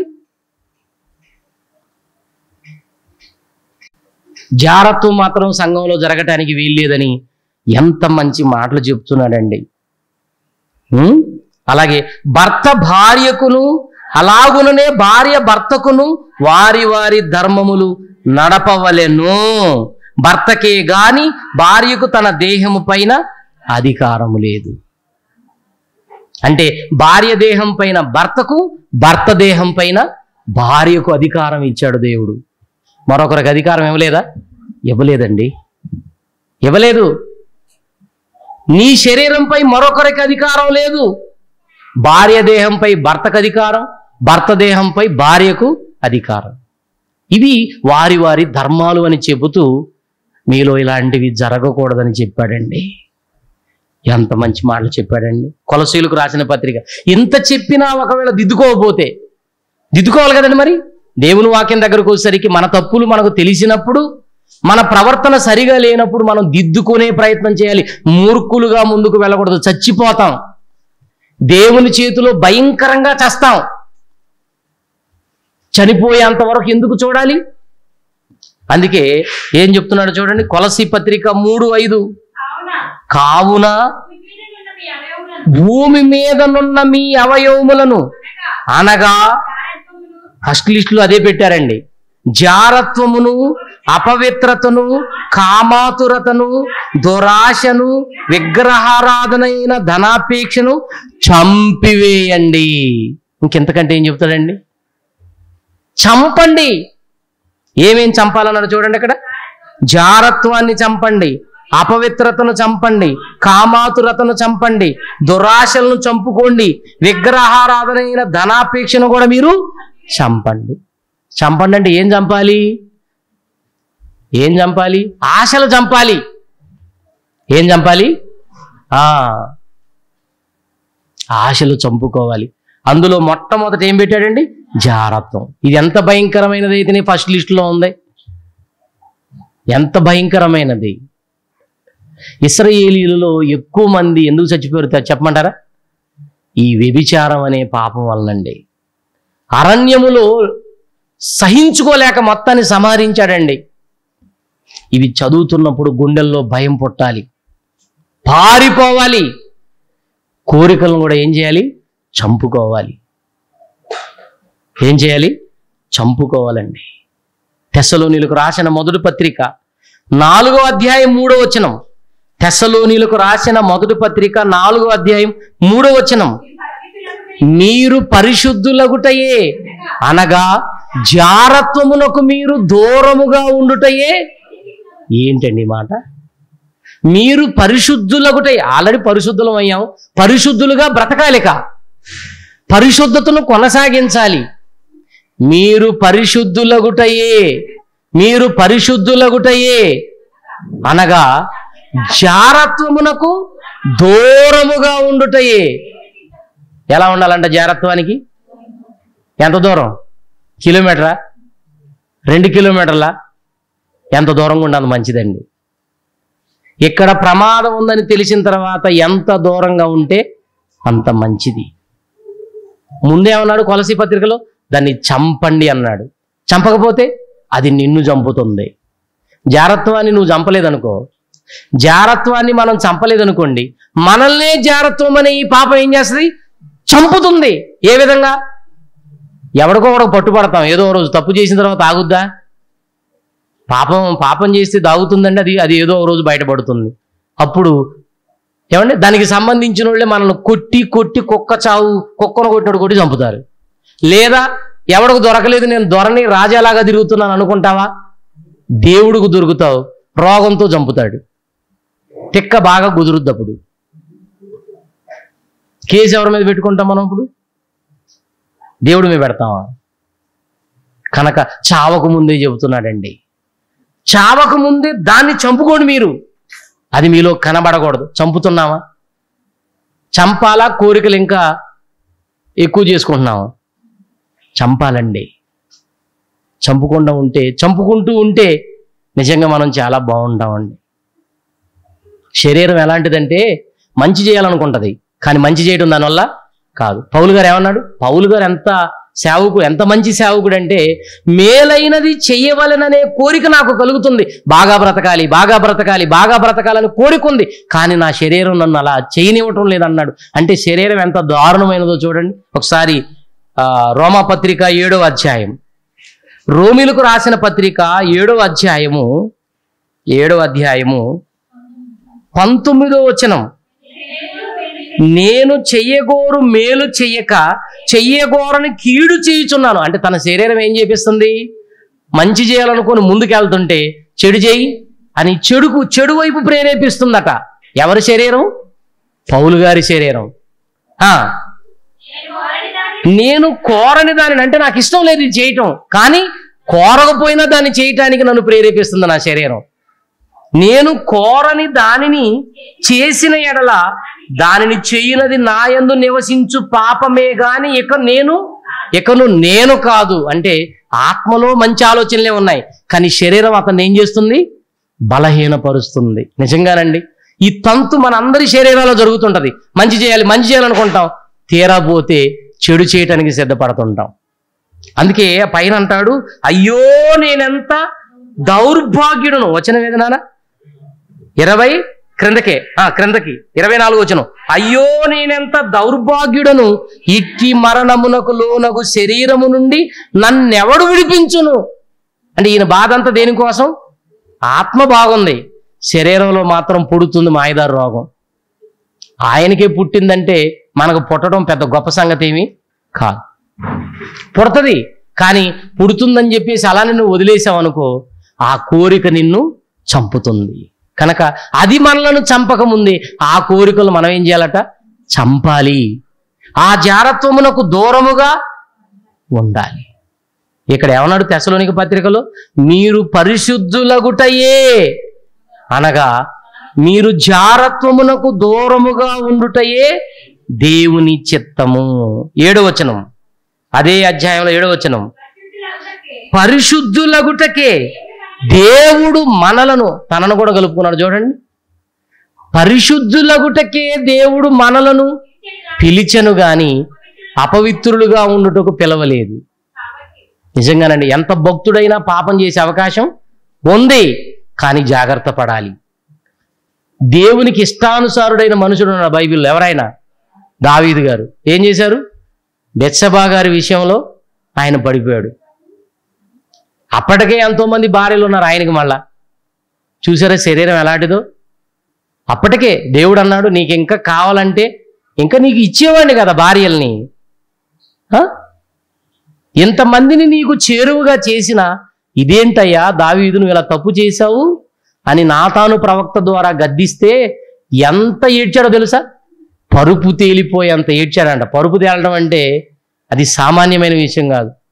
జారత్వం మాత్రం సంఘంలో జరగటానికి వీల్లేదని ఎంత మంచి మాటలు చెప్తున్నాడండి ఉం? అలాగే భర్త భార్యకును అలాగుననే భార్య భర్తకును వారి వారి ధర్మములు నడపవలెను భర్తకే గాని భార్యకు తన దేహము పైన అధికారము లేదు అంటే భార్య దేహం పైన భర్తకు భర్త దేహం పైన భార్యకు అధికారం ఇచ్చాడు దేవుడు మరొకరికి అధికారం ఇవ్వలేదా ఇవ్వలేదండి ఇవ్వలేదు నీ శరీరంపై మరొకరికి అధికారం లేదు భార్య దేహంపై భర్తకు అధికారం భర్త దేహంపై భార్యకు అధికారం ఇవి వారి వారి ధర్మాలు అని చెబుతూ మీలో ఇలాంటివి జరగకూడదని చెప్పాడండి ఎంత మంచి మాటలు చెప్పాడండి కొలసీలకు రాసిన పత్రిక ఇంత చెప్పినా ఒకవేళ దిద్దుకోకపోతే దిద్దుకోవాలి కదండి మరి దేవుని వాక్యం దగ్గరకు వచ్చేసరికి మన తప్పులు మనకు తెలిసినప్పుడు మన ప్రవర్తన సరిగా లేనప్పుడు మనం దిద్దుకునే ప్రయత్నం చేయాలి మూర్ఖులుగా ముందుకు వెళ్ళకూడదు చచ్చిపోతాం దేవుని చేతిలో భయంకరంగా చస్తాం చనిపోయేంత వరకు ఎందుకు చూడాలి అందుకే ఏం చెప్తున్నాడు చూడండి కొలసి పత్రిక మూడు ఐదు కావున కావున భూమి మీద నున్న మీ అవయవములను భూమి మీద నున్న మీ అవయవములను అనగా అనగా జారత్వములు, ఫస్ట్ లిస్టులో అదే పెట్టారండి జారత్వమును అపవిత్రతను కామాతురతను దురాశను విగ్రహారాధనైన ధనాపేక్షను చంపివేయండి ఇంకెంతకంటే ఏం చెప్తాడండి చంపండి ఏమేం చంపాలన్నాడు చూడండి అక్కడ జారత్వాన్ని చంపండి అపవిత్రతను చంపండి కామాతురతను చంపండి దురాశలను చంపుకోండి విగ్రహారాధనైన ధనాపేక్షను కూడా మీరు చంపండి చంపండి అంటే ఏం చంపాలి ఏం చంపాలి ఆశలు చంపాలి ఏం చంపాలి ఆ ఆశలు చంపుకోవాలి అందులో మొట్టమొదట ఏం పెట్టాడండి జారత్వం ఇది ఎంత భయంకరమైనది అయితేనే ఫస్ట్ లిస్టులో ఉంది ఎంత భయంకరమైనది ఇస్రాయేలీలలో ఎక్కువ మంది ఎందుకు చచ్చిపోయారు తె- చెప్పమంటారా ఈ వ్యభిచారం అనే పాపం వలనండి అరణ్యములో సహించుకోలేక మొత్తాన్ని సంహరించాడండి ఇవి చదువుతున్నప్పుడు గుండెల్లో భయం పుట్టాలి పారిపోవాలి కోరికలను కూడా ఏం చేయాలి చంపుకోవాలి ఏం చేయాలి చంపుకోవాలండి తెస్సలోనిలకు రాసిన మొదటి పత్రిక నాలుగో అధ్యాయం మూడో వచనం తెస్సలోనిలకు రాసిన మొదటి పత్రిక నాలుగో అధ్యాయం మూడో వచనం మీరు పరిశుద్ధులగుటయే అనగా జారత్వమునకు మీరు దూరముగా ఉండుటయే ఏంటండి ఈ మాట మీరు పరిశుద్ధులగుటై ఆల్రెడీ పరిశుద్ధులం అయ్యాం పరిశుద్ధులుగా బ్రతకాలిక పరిశుద్ధతను కొనసాగించాలి మీరు పరిశుద్ధులగుటయే మీరు పరిశుద్ధులగుటయే అనగా జారత్వమునకు దూరముగా ఉండుటయే ఎలా ఉండాలంట జారత్వానికి ఎంత దూరం కిలోమీటరా రెండు కిలోమీటర్ల ఎంత దూరంగా ఉండాలి మంచిదండి ఇక్కడ ప్రమాదం ఉందని తెలిసిన తర్వాత ఎంత దూరంగా ఉంటే అంత మంచిది ముందేమన్నాడు కొలసి పత్రికలో దాన్ని చంపండి అన్నాడు చంపకపోతే అది నిన్ను చంపుతుంది జారత్వాన్ని నువ్వు చంపలేదనుకో జారత్వాన్ని మనం చంపలేదనుకోండి మనల్నే జారత్వం అనే ఈ పాపం ఏం చేస్తుంది చంపుతుంది ఏ విధంగా ఎవడికో ఒకడికి పట్టుపడతాం ఏదో ఓ రోజు తప్పు చేసిన తర్వాత ఆగుద్దా పాపం పాపం చేస్తే దాగుతుందండి అది అది ఏదో ఒక రోజు బయటపడుతుంది అప్పుడు ఏమంటే దానికి సంబంధించిన వాళ్ళే మనల్ని కొట్టి కొట్టి కుక్క చావు కుక్కను కొట్టినట్టు కొట్టి చంపుతారు లేదా ఎవడికి దొరకలేదు నేను దొరని రాజాలాగా తిరుగుతున్నాను అనుకుంటావా దేవుడికి దొరుకుతావు రోగంతో చంపుతాడు తిక్క బాగా కుదురుద్ది అప్పుడు కేసు ఎవరి మీద పెట్టుకుంటాం మనం ఇప్పుడు దేవుడి మీద పెడతామా కనుక చావకు ముందే చెబుతున్నాడండి చావకు ముందే దాన్ని చంపుకోండి మీరు అది మీలో కనబడకూడదు చంపుతున్నావా చంపాలా కోరికలు ఇంకా ఎక్కువ చేసుకుంటున్నావా చంపాలండి చంపుకుండా ఉంటే చంపుకుంటూ ఉంటే నిజంగా మనం చాలా బాగుంటామండి శరీరం ఎలాంటిదంటే మంచి చేయాలనుకుంటది కానీ మంచి చేయడం దానివల్ల కాదు పౌలు గారు ఏమన్నాడు పౌలు గారు ఎంత సేవకు ఎంత మంచి సేవకుడు అంటే మేలైనది చెయ్యవలననే కోరిక నాకు కలుగుతుంది బాగా బ్రతకాలి బాగా బ్రతకాలి బాగా బ్రతకాలని కోరిక ఉంది కానీ నా శరీరం నన్ను అలా చేయనివ్వటం లేదన్నాడు అంటే శరీరం ఎంత దారుణమైనదో చూడండి ఒకసారి ఆ, రోమా పత్రిక ఏడో అధ్యాయం రోమిలకు రాసిన పత్రిక ఏడో అధ్యాయము ఏడో అధ్యాయము పంతొమ్మిదో వచనం నేను చెయ్యగోరు మేలు చెయ్యక చెయ్యగోరని కీడు చేయుచున్నాను అంటే తన శరీరం ఏం చేపిస్తుంది మంచి చేయాలనుకొని ముందుకెళ్తుంటే చెడు చేయి అని చెడుకు చెడు వైపు ప్రేరేపిస్తుందట ఎవరి శరీరం పౌలు గారి శరీరం ఆ నేను కోరని దానిని అంటే నాకు ఇష్టం లేదు ఇది చేయటం కానీ కోరకపోయినా దాన్ని చేయటానికి నన్ను ప్రేరేపిస్తుంది నా శరీరం నేను కోరని దానిని చేసిన ఎడల దానిని చేయనది నాయందు నివసించు పాపమే గాని ఇక నేను ఇకను నేను కాదు అంటే ఆత్మలో మంచి ఆలోచనలే ఉన్నాయి కానీ శరీరం అతన్ని ఏం చేస్తుంది బలహీనపరుస్తుంది నిజంగానండి ఈ తంతు మన అందరి శరీరాల్లో జరుగుతుంటది మంచి చేయాలి మంచి చేయాలనుకుంటాం తీరా పోతే చెడు చేయటానికి సిద్ధపడుతుంటాం అందుకే పైన అంటాడు అయ్యో నేనెంత దౌర్భాగ్యుడును వచనం ఏది నాన్న ఇరవై క్రిందకే ఆ క్రిందకి ఇరవై నాలుగు వచ్చను అయ్యో నేనెంత దౌర్భాగ్యుడను ఇట్టి మరణమునకు లోనగు శరీరము నుండి నన్నెవడు విడిపించును అంటే ఈయన బాధ అంతా దేనికోసం ఆత్మ బాగుంది శరీరంలో మాత్రం పుడుతుంది మాయదారు రోగం ఆయనకే పుట్టిందంటే మనకు పుట్టడం పెద్ద గొప్ప సంగతి ఏమి కాదు పుడతది కానీ పుడుతుందని చెప్పేసి అలానే నువ్వు వదిలేసావు అనుకో ఆ కోరిక నిన్ను చంపుతుంది కనుక అది మనలను చంపకముందే ఆ కోరికలు మనం ఏం చేయాలట చంపాలి ఆ జారత్వమునకు దూరముగా ఉండాలి ఇక్కడ ఏమన్నాడు తెసలోనికి పత్రికలో మీరు పరిశుద్ధులగుటయే అనగా మీరు జారత్వమునకు దూరముగా ఉండుటయే దేవుని చిత్తము ఏడో వచనం అదే అధ్యాయంలో ఏడో వచనం పరిశుద్ధులగుటకే దేవుడు మనలను తనను కూడా కలుపుకున్నాడు చూడండి పరిశుద్ధులగుటకే దేవుడు మనలను పిలిచెను గాని అపవిత్రులుగా ఉండుటకు పిలవలేదు నిజంగానండి ఎంత భక్తుడైనా పాపం చేసే అవకాశం ఉంది కానీ జాగ్రత్త పడాలి దేవునికి ఇష్టానుసారుడైన మనుషుడు ఉన్న బైబిల్లో ఎవరైనా దావీదు గారు ఏం చేశారు బెత్సబా గారి విషయంలో ఆయన పడిపోయాడు అప్పటికే ఎంతో మంది భార్యలు ఉన్నారు ఆయనకి మళ్ళా చూసారా శరీరం ఎలాంటిదో అప్పటికే దేవుడు అన్నాడు నీకు ఇంకా కావాలంటే ఇంకా నీకు ఇచ్చేవాడిని కదా భార్యల్ని ఆ? ఇంతమందిని నీకు చేరువుగా చేసిన ఇదేంటయ్యా దావీదు నువ్వు ఇలా తప్పు చేశావు అని నాతాను ప్రవక్త ద్వారా గద్దిస్తే ఎంత ఏడ్చాడో తెలుసా పరుపు తేలిపోయేంత ఏడ్చాడంట పరుపు తేలడం అంటే అది సామాన్యమైన విషయం కాదు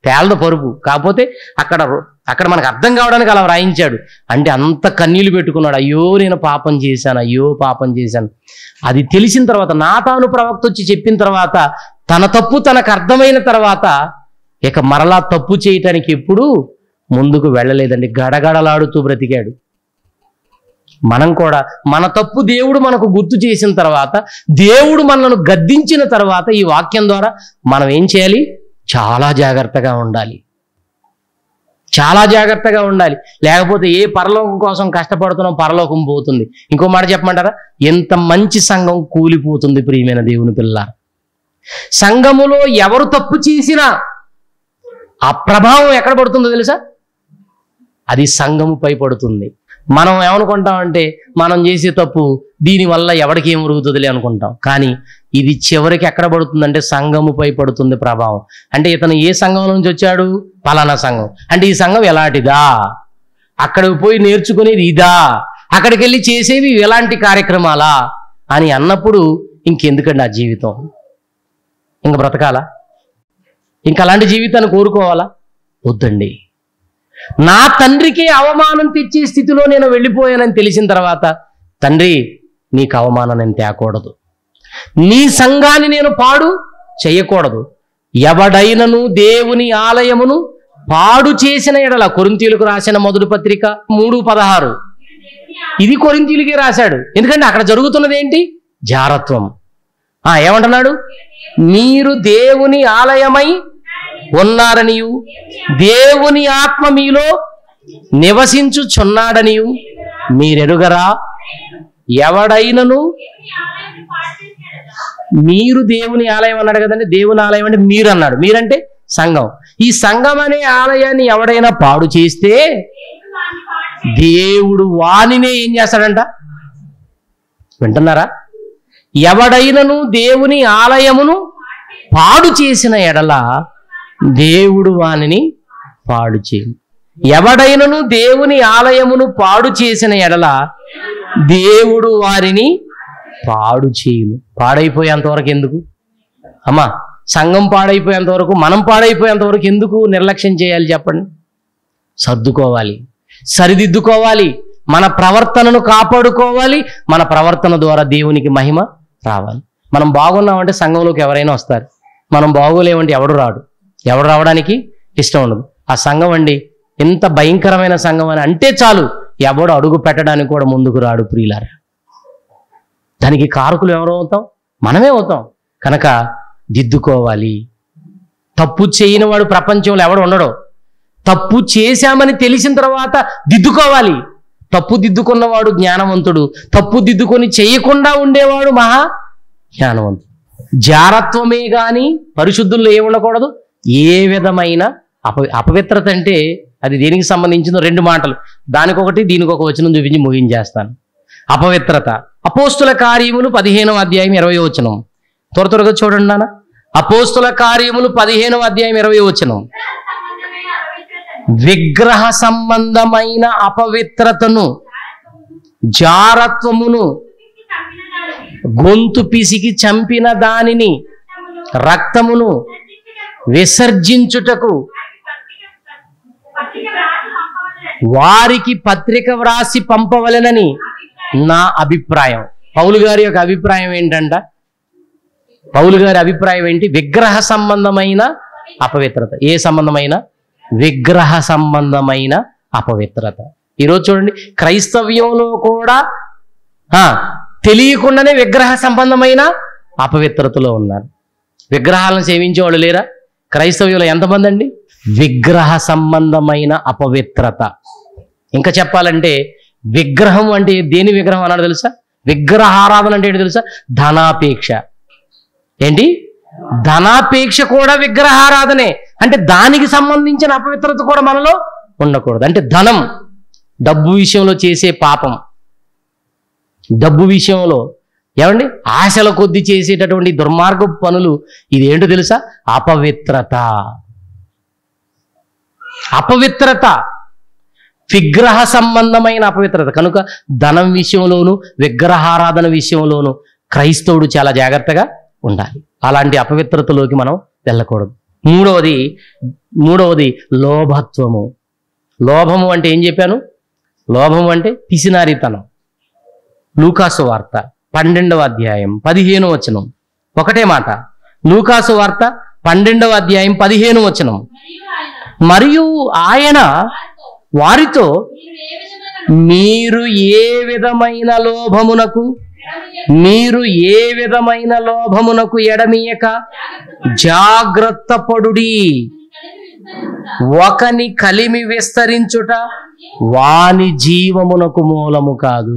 తేలదు పరుపు కాకపోతే అక్కడ అక్కడ మనకు అర్థం కావడానికి అలా వ్రాయించాడు అంటే అంత కన్నీళ్లు పెట్టుకున్నాడు అయ్యో నేను పాపం చేశాను అయ్యో పాపం చేశాను అది తెలిసిన తర్వాత నాతాను ప్రవక్త వచ్చి చెప్పిన తర్వాత తన తప్పు తనకు అర్థమైన తర్వాత ఇక మరలా తప్పు చేయటానికి ఎప్పుడు ముందుకు వెళ్ళలేదండి గడగడలాడుతూ బ్రతికాడు మనం కూడా మన తప్పు దేవుడు మనకు గుర్తు చేసిన తర్వాత దేవుడు మనల్ని గద్దించిన తర్వాత ఈ వాక్యం ద్వారా మనం ఏం చేయాలి చాలా జాగ్రత్తగా ఉండాలి చాలా జాగ్రత్తగా ఉండాలి లేకపోతే ఏ పరలోకం కోసం కష్టపడుతున్నాం పరలోకం పోతుంది ఇంకో మాట చెప్పమంటారా ఎంత మంచి సంఘం కూలిపోతుంది ప్రియమైన దేవుని పిల్ల సంఘములో ఎవరు తప్పు చేసినా ఆ ప్రభావం ఎక్కడ పడుతుందో తెలుసా అది సంఘముపై పడుతుంది మనం ఏమనుకుంటామంటే మనం చేసే తప్పు దీనివల్ల ఎవరికి ఏం ఉరుగుతుందిలే అనుకుంటాం కానీ ఇది చివరికి ఎక్కడ పడుతుందంటే సంఘముపై పడుతుంది ప్రభావం అంటే ఇతను ఏ సంఘం నుంచి వచ్చాడు పలానా సంఘం అంటే ఈ సంఘం ఎలాంటిదా అక్కడికి పోయి నేర్చుకునేది ఇదా అక్కడికి వెళ్ళి చేసేవి ఎలాంటి కార్యక్రమాలా అని అన్నప్పుడు ఇంకెందుకండి ఆ జీవితం ఇంక బ్రతకాలా ఇంక అలాంటి జీవితాన్ని కోరుకోవాలా వద్దండి నా తండ్రికే అవమానం తెచ్చే స్థితిలో నేను వెళ్ళిపోయానని తెలిసిన తర్వాత తండ్రి నీకు అవమానం నేను తేకూడదు నీ సంఘాన్ని నేను పాడు చేయకూడదు ఎవడైనను దేవుని ఆలయమును పాడు చేసిన ఎడల కొరింతీయులకు రాసిన మొదటి పత్రిక మూడు పదహారు ఇది కొరింతీయులకే రాశాడు ఎందుకంటే అక్కడ జరుగుతున్నది ఏంటి జారత్వం ఆ ఏమంటున్నాడు మీరు దేవుని ఆలయమై ఉన్నారనియు దేవుని ఆత్మ మీలో నివసించుచున్నాడనియు మీరెరుగరా ఎవడైనను మీరు దేవుని ఆలయం అన్నాడు కదండి దేవుని ఆలయం అంటే మీరు అన్నాడు మీరంటే సంఘం ఈ సంఘం అనే ఆలయాన్ని ఎవడైనా పాడు చేస్తే దేవుడు వానినే ఏం చేస్తాడంట వింటున్నారా ఎవడైనను దేవుని ఆలయమును పాడు చేసిన ఎడల దేవుడు వానిని పాడు చేయు ఎవడైనను దేవుని ఆలయమును పాడు చేసిన ఎడల దేవుడు వారిని పాడు చేయును పాడైపోయేంత వరకు ఎందుకు అమ్మా సంఘం పాడైపోయేంత వరకు మనం పాడైపోయేంత వరకు ఎందుకు నిర్లక్ష్యం చేయాలి చెప్పండి సర్దుకోవాలి సరిదిద్దుకోవాలి మన ప్రవర్తనను కాపాడుకోవాలి మన ప్రవర్తన ద్వారా దేవునికి మహిమ రావాలి మనం బాగున్నామంటే సంఘంలోకి ఎవరైనా వస్తారు మనం బాగోలేమంటే ఎవడు రాడు ఎవడు రావడానికి ఇష్టం ఉండదు ఆ సంఘం అండి ఎంత భయంకరమైన సంఘం అని అంటే చాలు ఎవడు అడుగు పెట్టడానికి కూడా ముందుకు రాడు ప్రియులారా దానికి కారకులు ఎవరు అవుతాం మనమే అవుతాం కనుక దిద్దుకోవాలి తప్పు చేయని వాడు ప్రపంచంలో ఎవడు ఉండడు తప్పు చేశామని తెలిసిన తర్వాత దిద్దుకోవాలి తప్పు దిద్దుకున్నవాడు జ్ఞానవంతుడు తప్పు దిద్దుకొని చేయకుండా ఉండేవాడు మహా జ్ఞానవంతుడు జారత్వమే గాని పరిశుద్ధుల్లో ఏ ఉండకూడదు ఏ విధమైన అప అపవిత్రత అంటే అది దేనికి సంబంధించిందో రెండు మాటలు దానికొకటి దీనికి ఒక వచనం చూపించి ముగించేస్తాను అపవిత్రత అపోస్తుల కార్యములు పదిహేనవ అధ్యాయం ఇరవై వచనం త్వర త్వరగా చూడండి నాన్న అపోస్తుల కార్యములు పదిహేనవ అధ్యాయం ఇరవై వచనం విగ్రహ సంబంధమైన అపవిత్రతను జారత్వమును గొంతు పిసికి చంపిన దానిని రక్తమును విసర్జించుటకు వారికి పత్రిక వ్రాసి పంపవలెనని నా అభిప్రాయం పౌలు గారి యొక్క అభిప్రాయం ఏంటంట పౌలు గారి అభిప్రాయం ఏంటి విగ్రహ సంబంధమైన అపవిత్రత ఏ సంబంధమైన విగ్రహ సంబంధమైన అపవిత్రత ఈరోజు చూడండి క్రైస్తవ్యంలో కూడా ఆ, తెలియకుండానే విగ్రహ సంబంధమైన అపవిత్రతలో ఉన్నారు విగ్రహాలను సేవించే వాళ్ళు లేరా క్రైస్తవ్యంలో ఎంతమంది అండి విగ్రహ సంబంధమైన అపవిత్రత ఇంకా చెప్పాలంటే విగ్రహం అంటే దేని విగ్రహం అన్నాడు తెలుసా విగ్రహారాధన అంటే ఏంటి తెలుసా ధనాపేక్ష ఏంటి ధనాపేక్ష కూడా విగ్రహారాధనే అంటే దానికి సంబంధించిన అపవిత్రత కూడా మనలో ఉండకూడదు అంటే ధనం డబ్బు విషయంలో చేసే పాపం డబ్బు విషయంలో ఏమండి ఆశల కొద్ది చేసేటటువంటి దుర్మార్గ పనులు ఇదేంటో తెలుసా అపవిత్రత అపవిత్రత విగ్రహ సంబంధమైన అపవిత్రత కనుక ధనం విషయంలోను విగ్రహారాధన విషయంలోను క్రైస్తవుడు చాలా జాగ్రత్తగా ఉండాలి అలాంటి అపవిత్రతలోకి మనం వెళ్ళకూడదు మూడవది మూడవది లోభత్వము లోభము అంటే ఏం చెప్పాను లోభము అంటే పిసినారితనం లూకాసు వార్త పన్నెండవ అధ్యాయం పదిహేను వచనం ఒకటే మాట లూకాసు వార్త పన్నెండవ అధ్యాయం పదిహేను వచనం మరియు ఆయన మరియు ఆయన వారితో వారితో మీరు ఏ మీరు ఏ విధమైన విధమైన లోభమునకు ఎడమి మీరు ఏ విధమైన లోభమునకు ఎడమీయక జాగ్రత్త పడుడి ఒకని కలిమి విస్తరించుట వాని జీవమునకు మూలము కాదు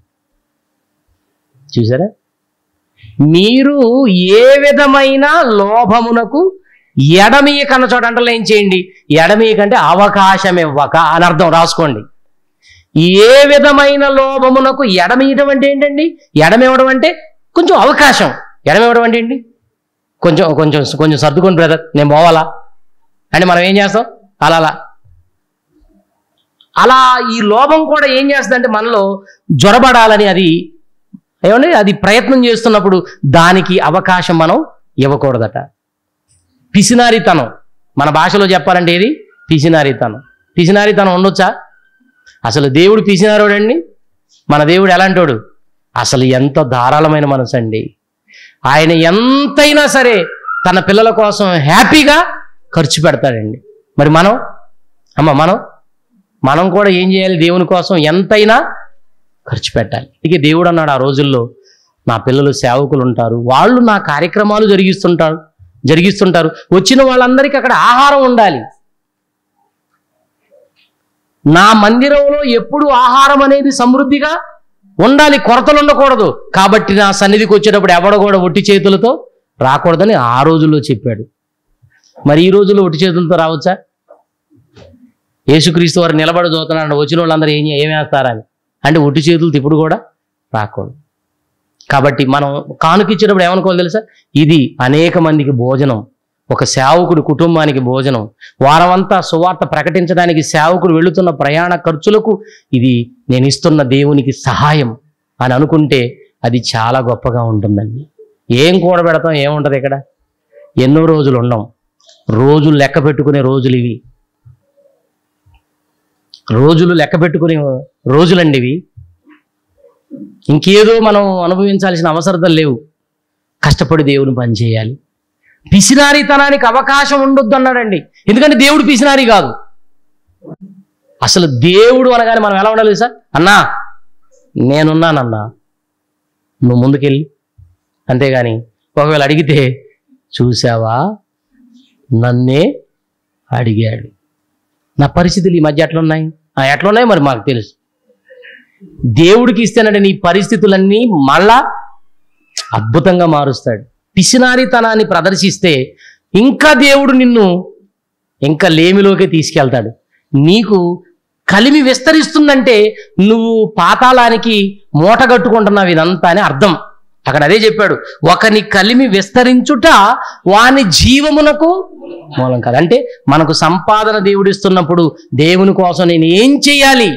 చూసారా మీరు ఏ విధమైన లోభమునకు ఎడమీయకన్న చోట అంటే ఏం చేయండి ఎడమీయకంటే అవకాశం ఇవ్వక అని అర్థం రాసుకోండి ఏ విధమైన లోభమునకు ఎడమీయటం అంటే ఏంటండి ఎడమివ్వడం అంటే కొంచెం అవకాశం ఎడమివ్వడం అంటే ఏంటి కొంచెం కొంచెం కొంచెం సర్దుకోండి బ్రదర్ నేను పోవాలా అంటే మనం ఏం చేస్తాం అలా అలా అలా ఈ లోభం కూడా ఏం చేస్తుందంటే మనలో జ్వరబడాలని అది ఏమండి అది ప్రయత్నం చేస్తున్నప్పుడు దానికి అవకాశం మనం ఇవ్వకూడదట పిసినారితనం మన భాషలో చెప్పాలంటే ఏది పిసినారితనం పిసినారితనం ఉండొచ్చా అసలు దేవుడు పిసినారోడండి మన దేవుడు ఎలాంటోడు అసలు ఎంత ధారాళమైన మనసు అండి ఆయన ఎంతైనా సరే తన పిల్లల కోసం హ్యాపీగా ఖర్చు పెడతాడండి మరి మనం అమ్మ మనం మనం కూడా ఏం చేయాలి దేవుని కోసం ఎంతైనా ఖర్చు పెట్టాలి ఇక దేవుడు అన్నాడు ఆ రోజుల్లో నా పిల్లలు సేవకులు ఉంటారు వాళ్ళు నా కార్యక్రమాలు జరిగిస్తుంటారు జరిగిస్తుంటారు వచ్చిన వాళ్ళందరికీ అక్కడ ఆహారం ఉండాలి నా మందిరంలో ఎప్పుడు ఆహారం అనేది సమృద్ధిగా ఉండాలి కొరతలు ఉండకూడదు కాబట్టి నా సన్నిధికి వచ్చేటప్పుడు ఎవడ కూడా ఒట్టి చేతులతో రాకూడదని ఆ రోజుల్లో చెప్పాడు మరి ఈ రోజుల్లో ఒట్టి చేతులతో రావచ్చా యేసుక్రీస్తు వారు నిలబడి చూస్తున్నాడు వచ్చిన వాళ్ళందరూ ఏం ఏం వేస్తారని అంటే ఒట్టి చేతులతో ఇప్పుడు కూడా రాకూడదు కాబట్టి మనం కానుకిచ్చేటప్పుడు ఏమనుకోవాలి తెలుసా ఇది అనేక మందికి భోజనం ఒక సేవకుడి కుటుంబానికి భోజనం వారమంతా సువార్త ప్రకటించడానికి సేవకుడు వెళుతున్న ప్రయాణ ఖర్చులకు ఇది నేను ఇస్తున్న దేవునికి సహాయం అని అనుకుంటే అది చాలా గొప్పగా ఉంటుందండి ఏం కూడబెడతాం ఏముంటది ఇక్కడ ఎన్నో రోజులు ఉండం రోజులు లెక్క పెట్టుకునే రోజులు ఇవి రోజులు లెక్క పెట్టుకునే రోజులండి ఇవి ఇంకేదో మనం అనుభవించాల్సిన అవసరం లేవు కష్టపడి దేవుని పని చేయాలి పిసినారితనానికి అవకాశం ఉండొద్దు అన్నాడండి ఎందుకంటే దేవుడు పిసినారి కాదు అసలు దేవుడు అనగానే మనం ఎలా ఉండాలి సార్ అన్నా నేనున్నానన్నా నువ్వు ముందుకెళ్ళి అంతేగాని ఒకవేళ అడిగితే చూసావా నన్నే అడిగాడు నా పరిస్థితులు ఈ మధ్య ఎట్లున్నాయి ఆ, ఎట్లున్నాయి మరి మాకు తెలుసు దేవుడికి ఇస్తేనంటే నీ పరిస్థితులన్నీ మళ్ళా అద్భుతంగా మారుస్తాడు పిసినారితనాన్ని ప్రదర్శిస్తే ఇంకా దేవుడు నిన్ను ఇంకా లేమిలోకి తీసుకెళ్తాడు నీకు కలిమి విస్తరిస్తుందంటే నువ్వు పాతాళానికి మూట కట్టుకుంటున్నావు ఇదంతా అని అర్థం అక్కడ అదే చెప్పాడు ఒకని కలిమి విస్తరించుట వాని జీవమునకు మూలం కాదు అంటే మనకు సంపాదన దేవుడిస్తున్నప్పుడు దేవుని కోసం నేను ఏం చేయాలి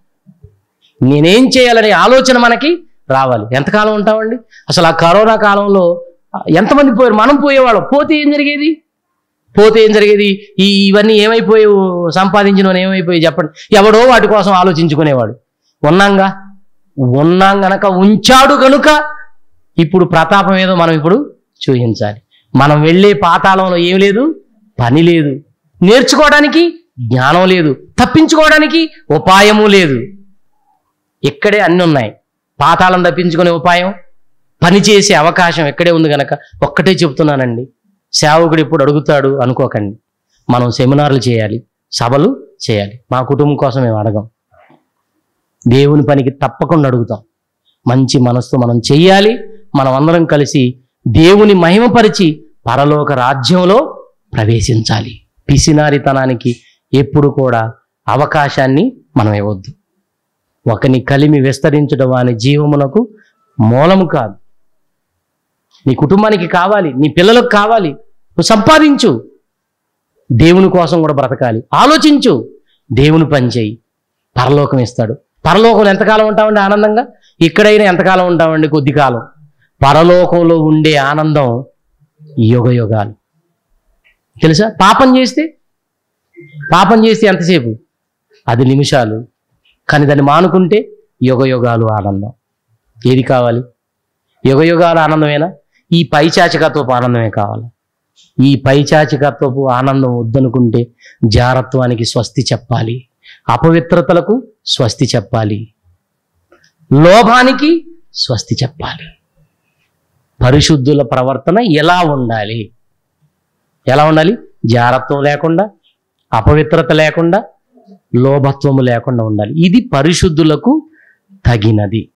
నేనేం చేయాలనే ఆలోచన మనకి రావాలి ఎంతకాలం ఉంటామండి అసలు ఆ కరోనా కాలంలో ఎంతమంది పోయారు మనం పోయేవాళ్ళం పోతే ఏం జరిగేది పోతే ఏం జరిగేది ఈ ఇవన్నీ ఏమైపోయావు సంపాదించిన ఏమైపోయి చెప్పండి ఎవడో వాటి కోసం ఆలోచించుకునేవాడు ఉన్నాంగా ఉన్నాం గనక ఉంచాడు గనుక ఇప్పుడు ప్రతాపం ఏదో మనం ఇప్పుడు చూపించాలి మనం వెళ్ళే పాతాళంలో ఏం లేదు పని లేదు నేర్చుకోవడానికి జ్ఞానం లేదు తప్పించుకోవడానికి ఉపాయము లేదు ఇక్కడే అన్ని ఉన్నాయి పాతాళం తప్పించుకునే ఉపాయం పని చేసే అవకాశం ఇక్కడే ఉంది గనక ఒక్కటే చెప్తున్నానండి సేవకుడు ఇప్పుడు అడుగుతాడు అనుకోకండి మనం సెమినార్లు చేయాలి సభలు చేయాలి మా కుటుంబం కోసం మేము అడగం దేవుని పనికి తప్పకుండా అడుగుతాం మంచి మనసుతో మనం చెయ్యాలి మనం అందరం కలిసి దేవుని మహిమపరిచి పరలోక రాజ్యంలో ప్రవేశించాలి పిసినారితనానికి ఎప్పుడు కూడా అవకాశాన్ని మనం ఇవ్వద్దు ఒకని కలిమి విస్తరించడం వాని జీవమునకు మూలము కాదు నీ కుటుంబానికి కావాలి నీ పిల్లలకు కావాలి నువ్వు సంపాదించు దేవుని కోసం కూడా బ్రతకాలి ఆలోచించు దేవుని పని చేయి పరలోకం ఇస్తాడు పరలోకంలో ఎంతకాలం ఉంటామండి ఆనందంగా ఇక్కడైనా ఎంతకాలం ఉంటామండి కొద్ది కాలం పరలోకంలో ఉండే ఆనందం యుగ యుగాలు తెలుసా పాపం చేస్తే పాపం చేస్తే ఎంతసేపు అది నిమిషాలు కానీ దాన్ని మానుకుంటే యుగ యుగాలు ఆనందం ఏది కావాలి యుగ యుగాల ఆనందమేనా ఈ పైచాచికత్వపు ఆనందమే కావాలి ఈ పైచాచికత్వపు ఆనందం వద్దనుకుంటే జారత్వానికి స్వస్తి చెప్పాలి అపవిత్రతలకు స్వస్తి చెప్పాలి లోభానికి స్వస్తి చెప్పాలి పరిశుద్ధుల ప్రవర్తన ఎలా ఉండాలి ఎలా ఉండాలి జారత్వం లేకుండా అపవిత్రత లేకుండా లోభత్వము లేకుండా ఉండాలి ఇది పరిశుద్ధులకు తగినది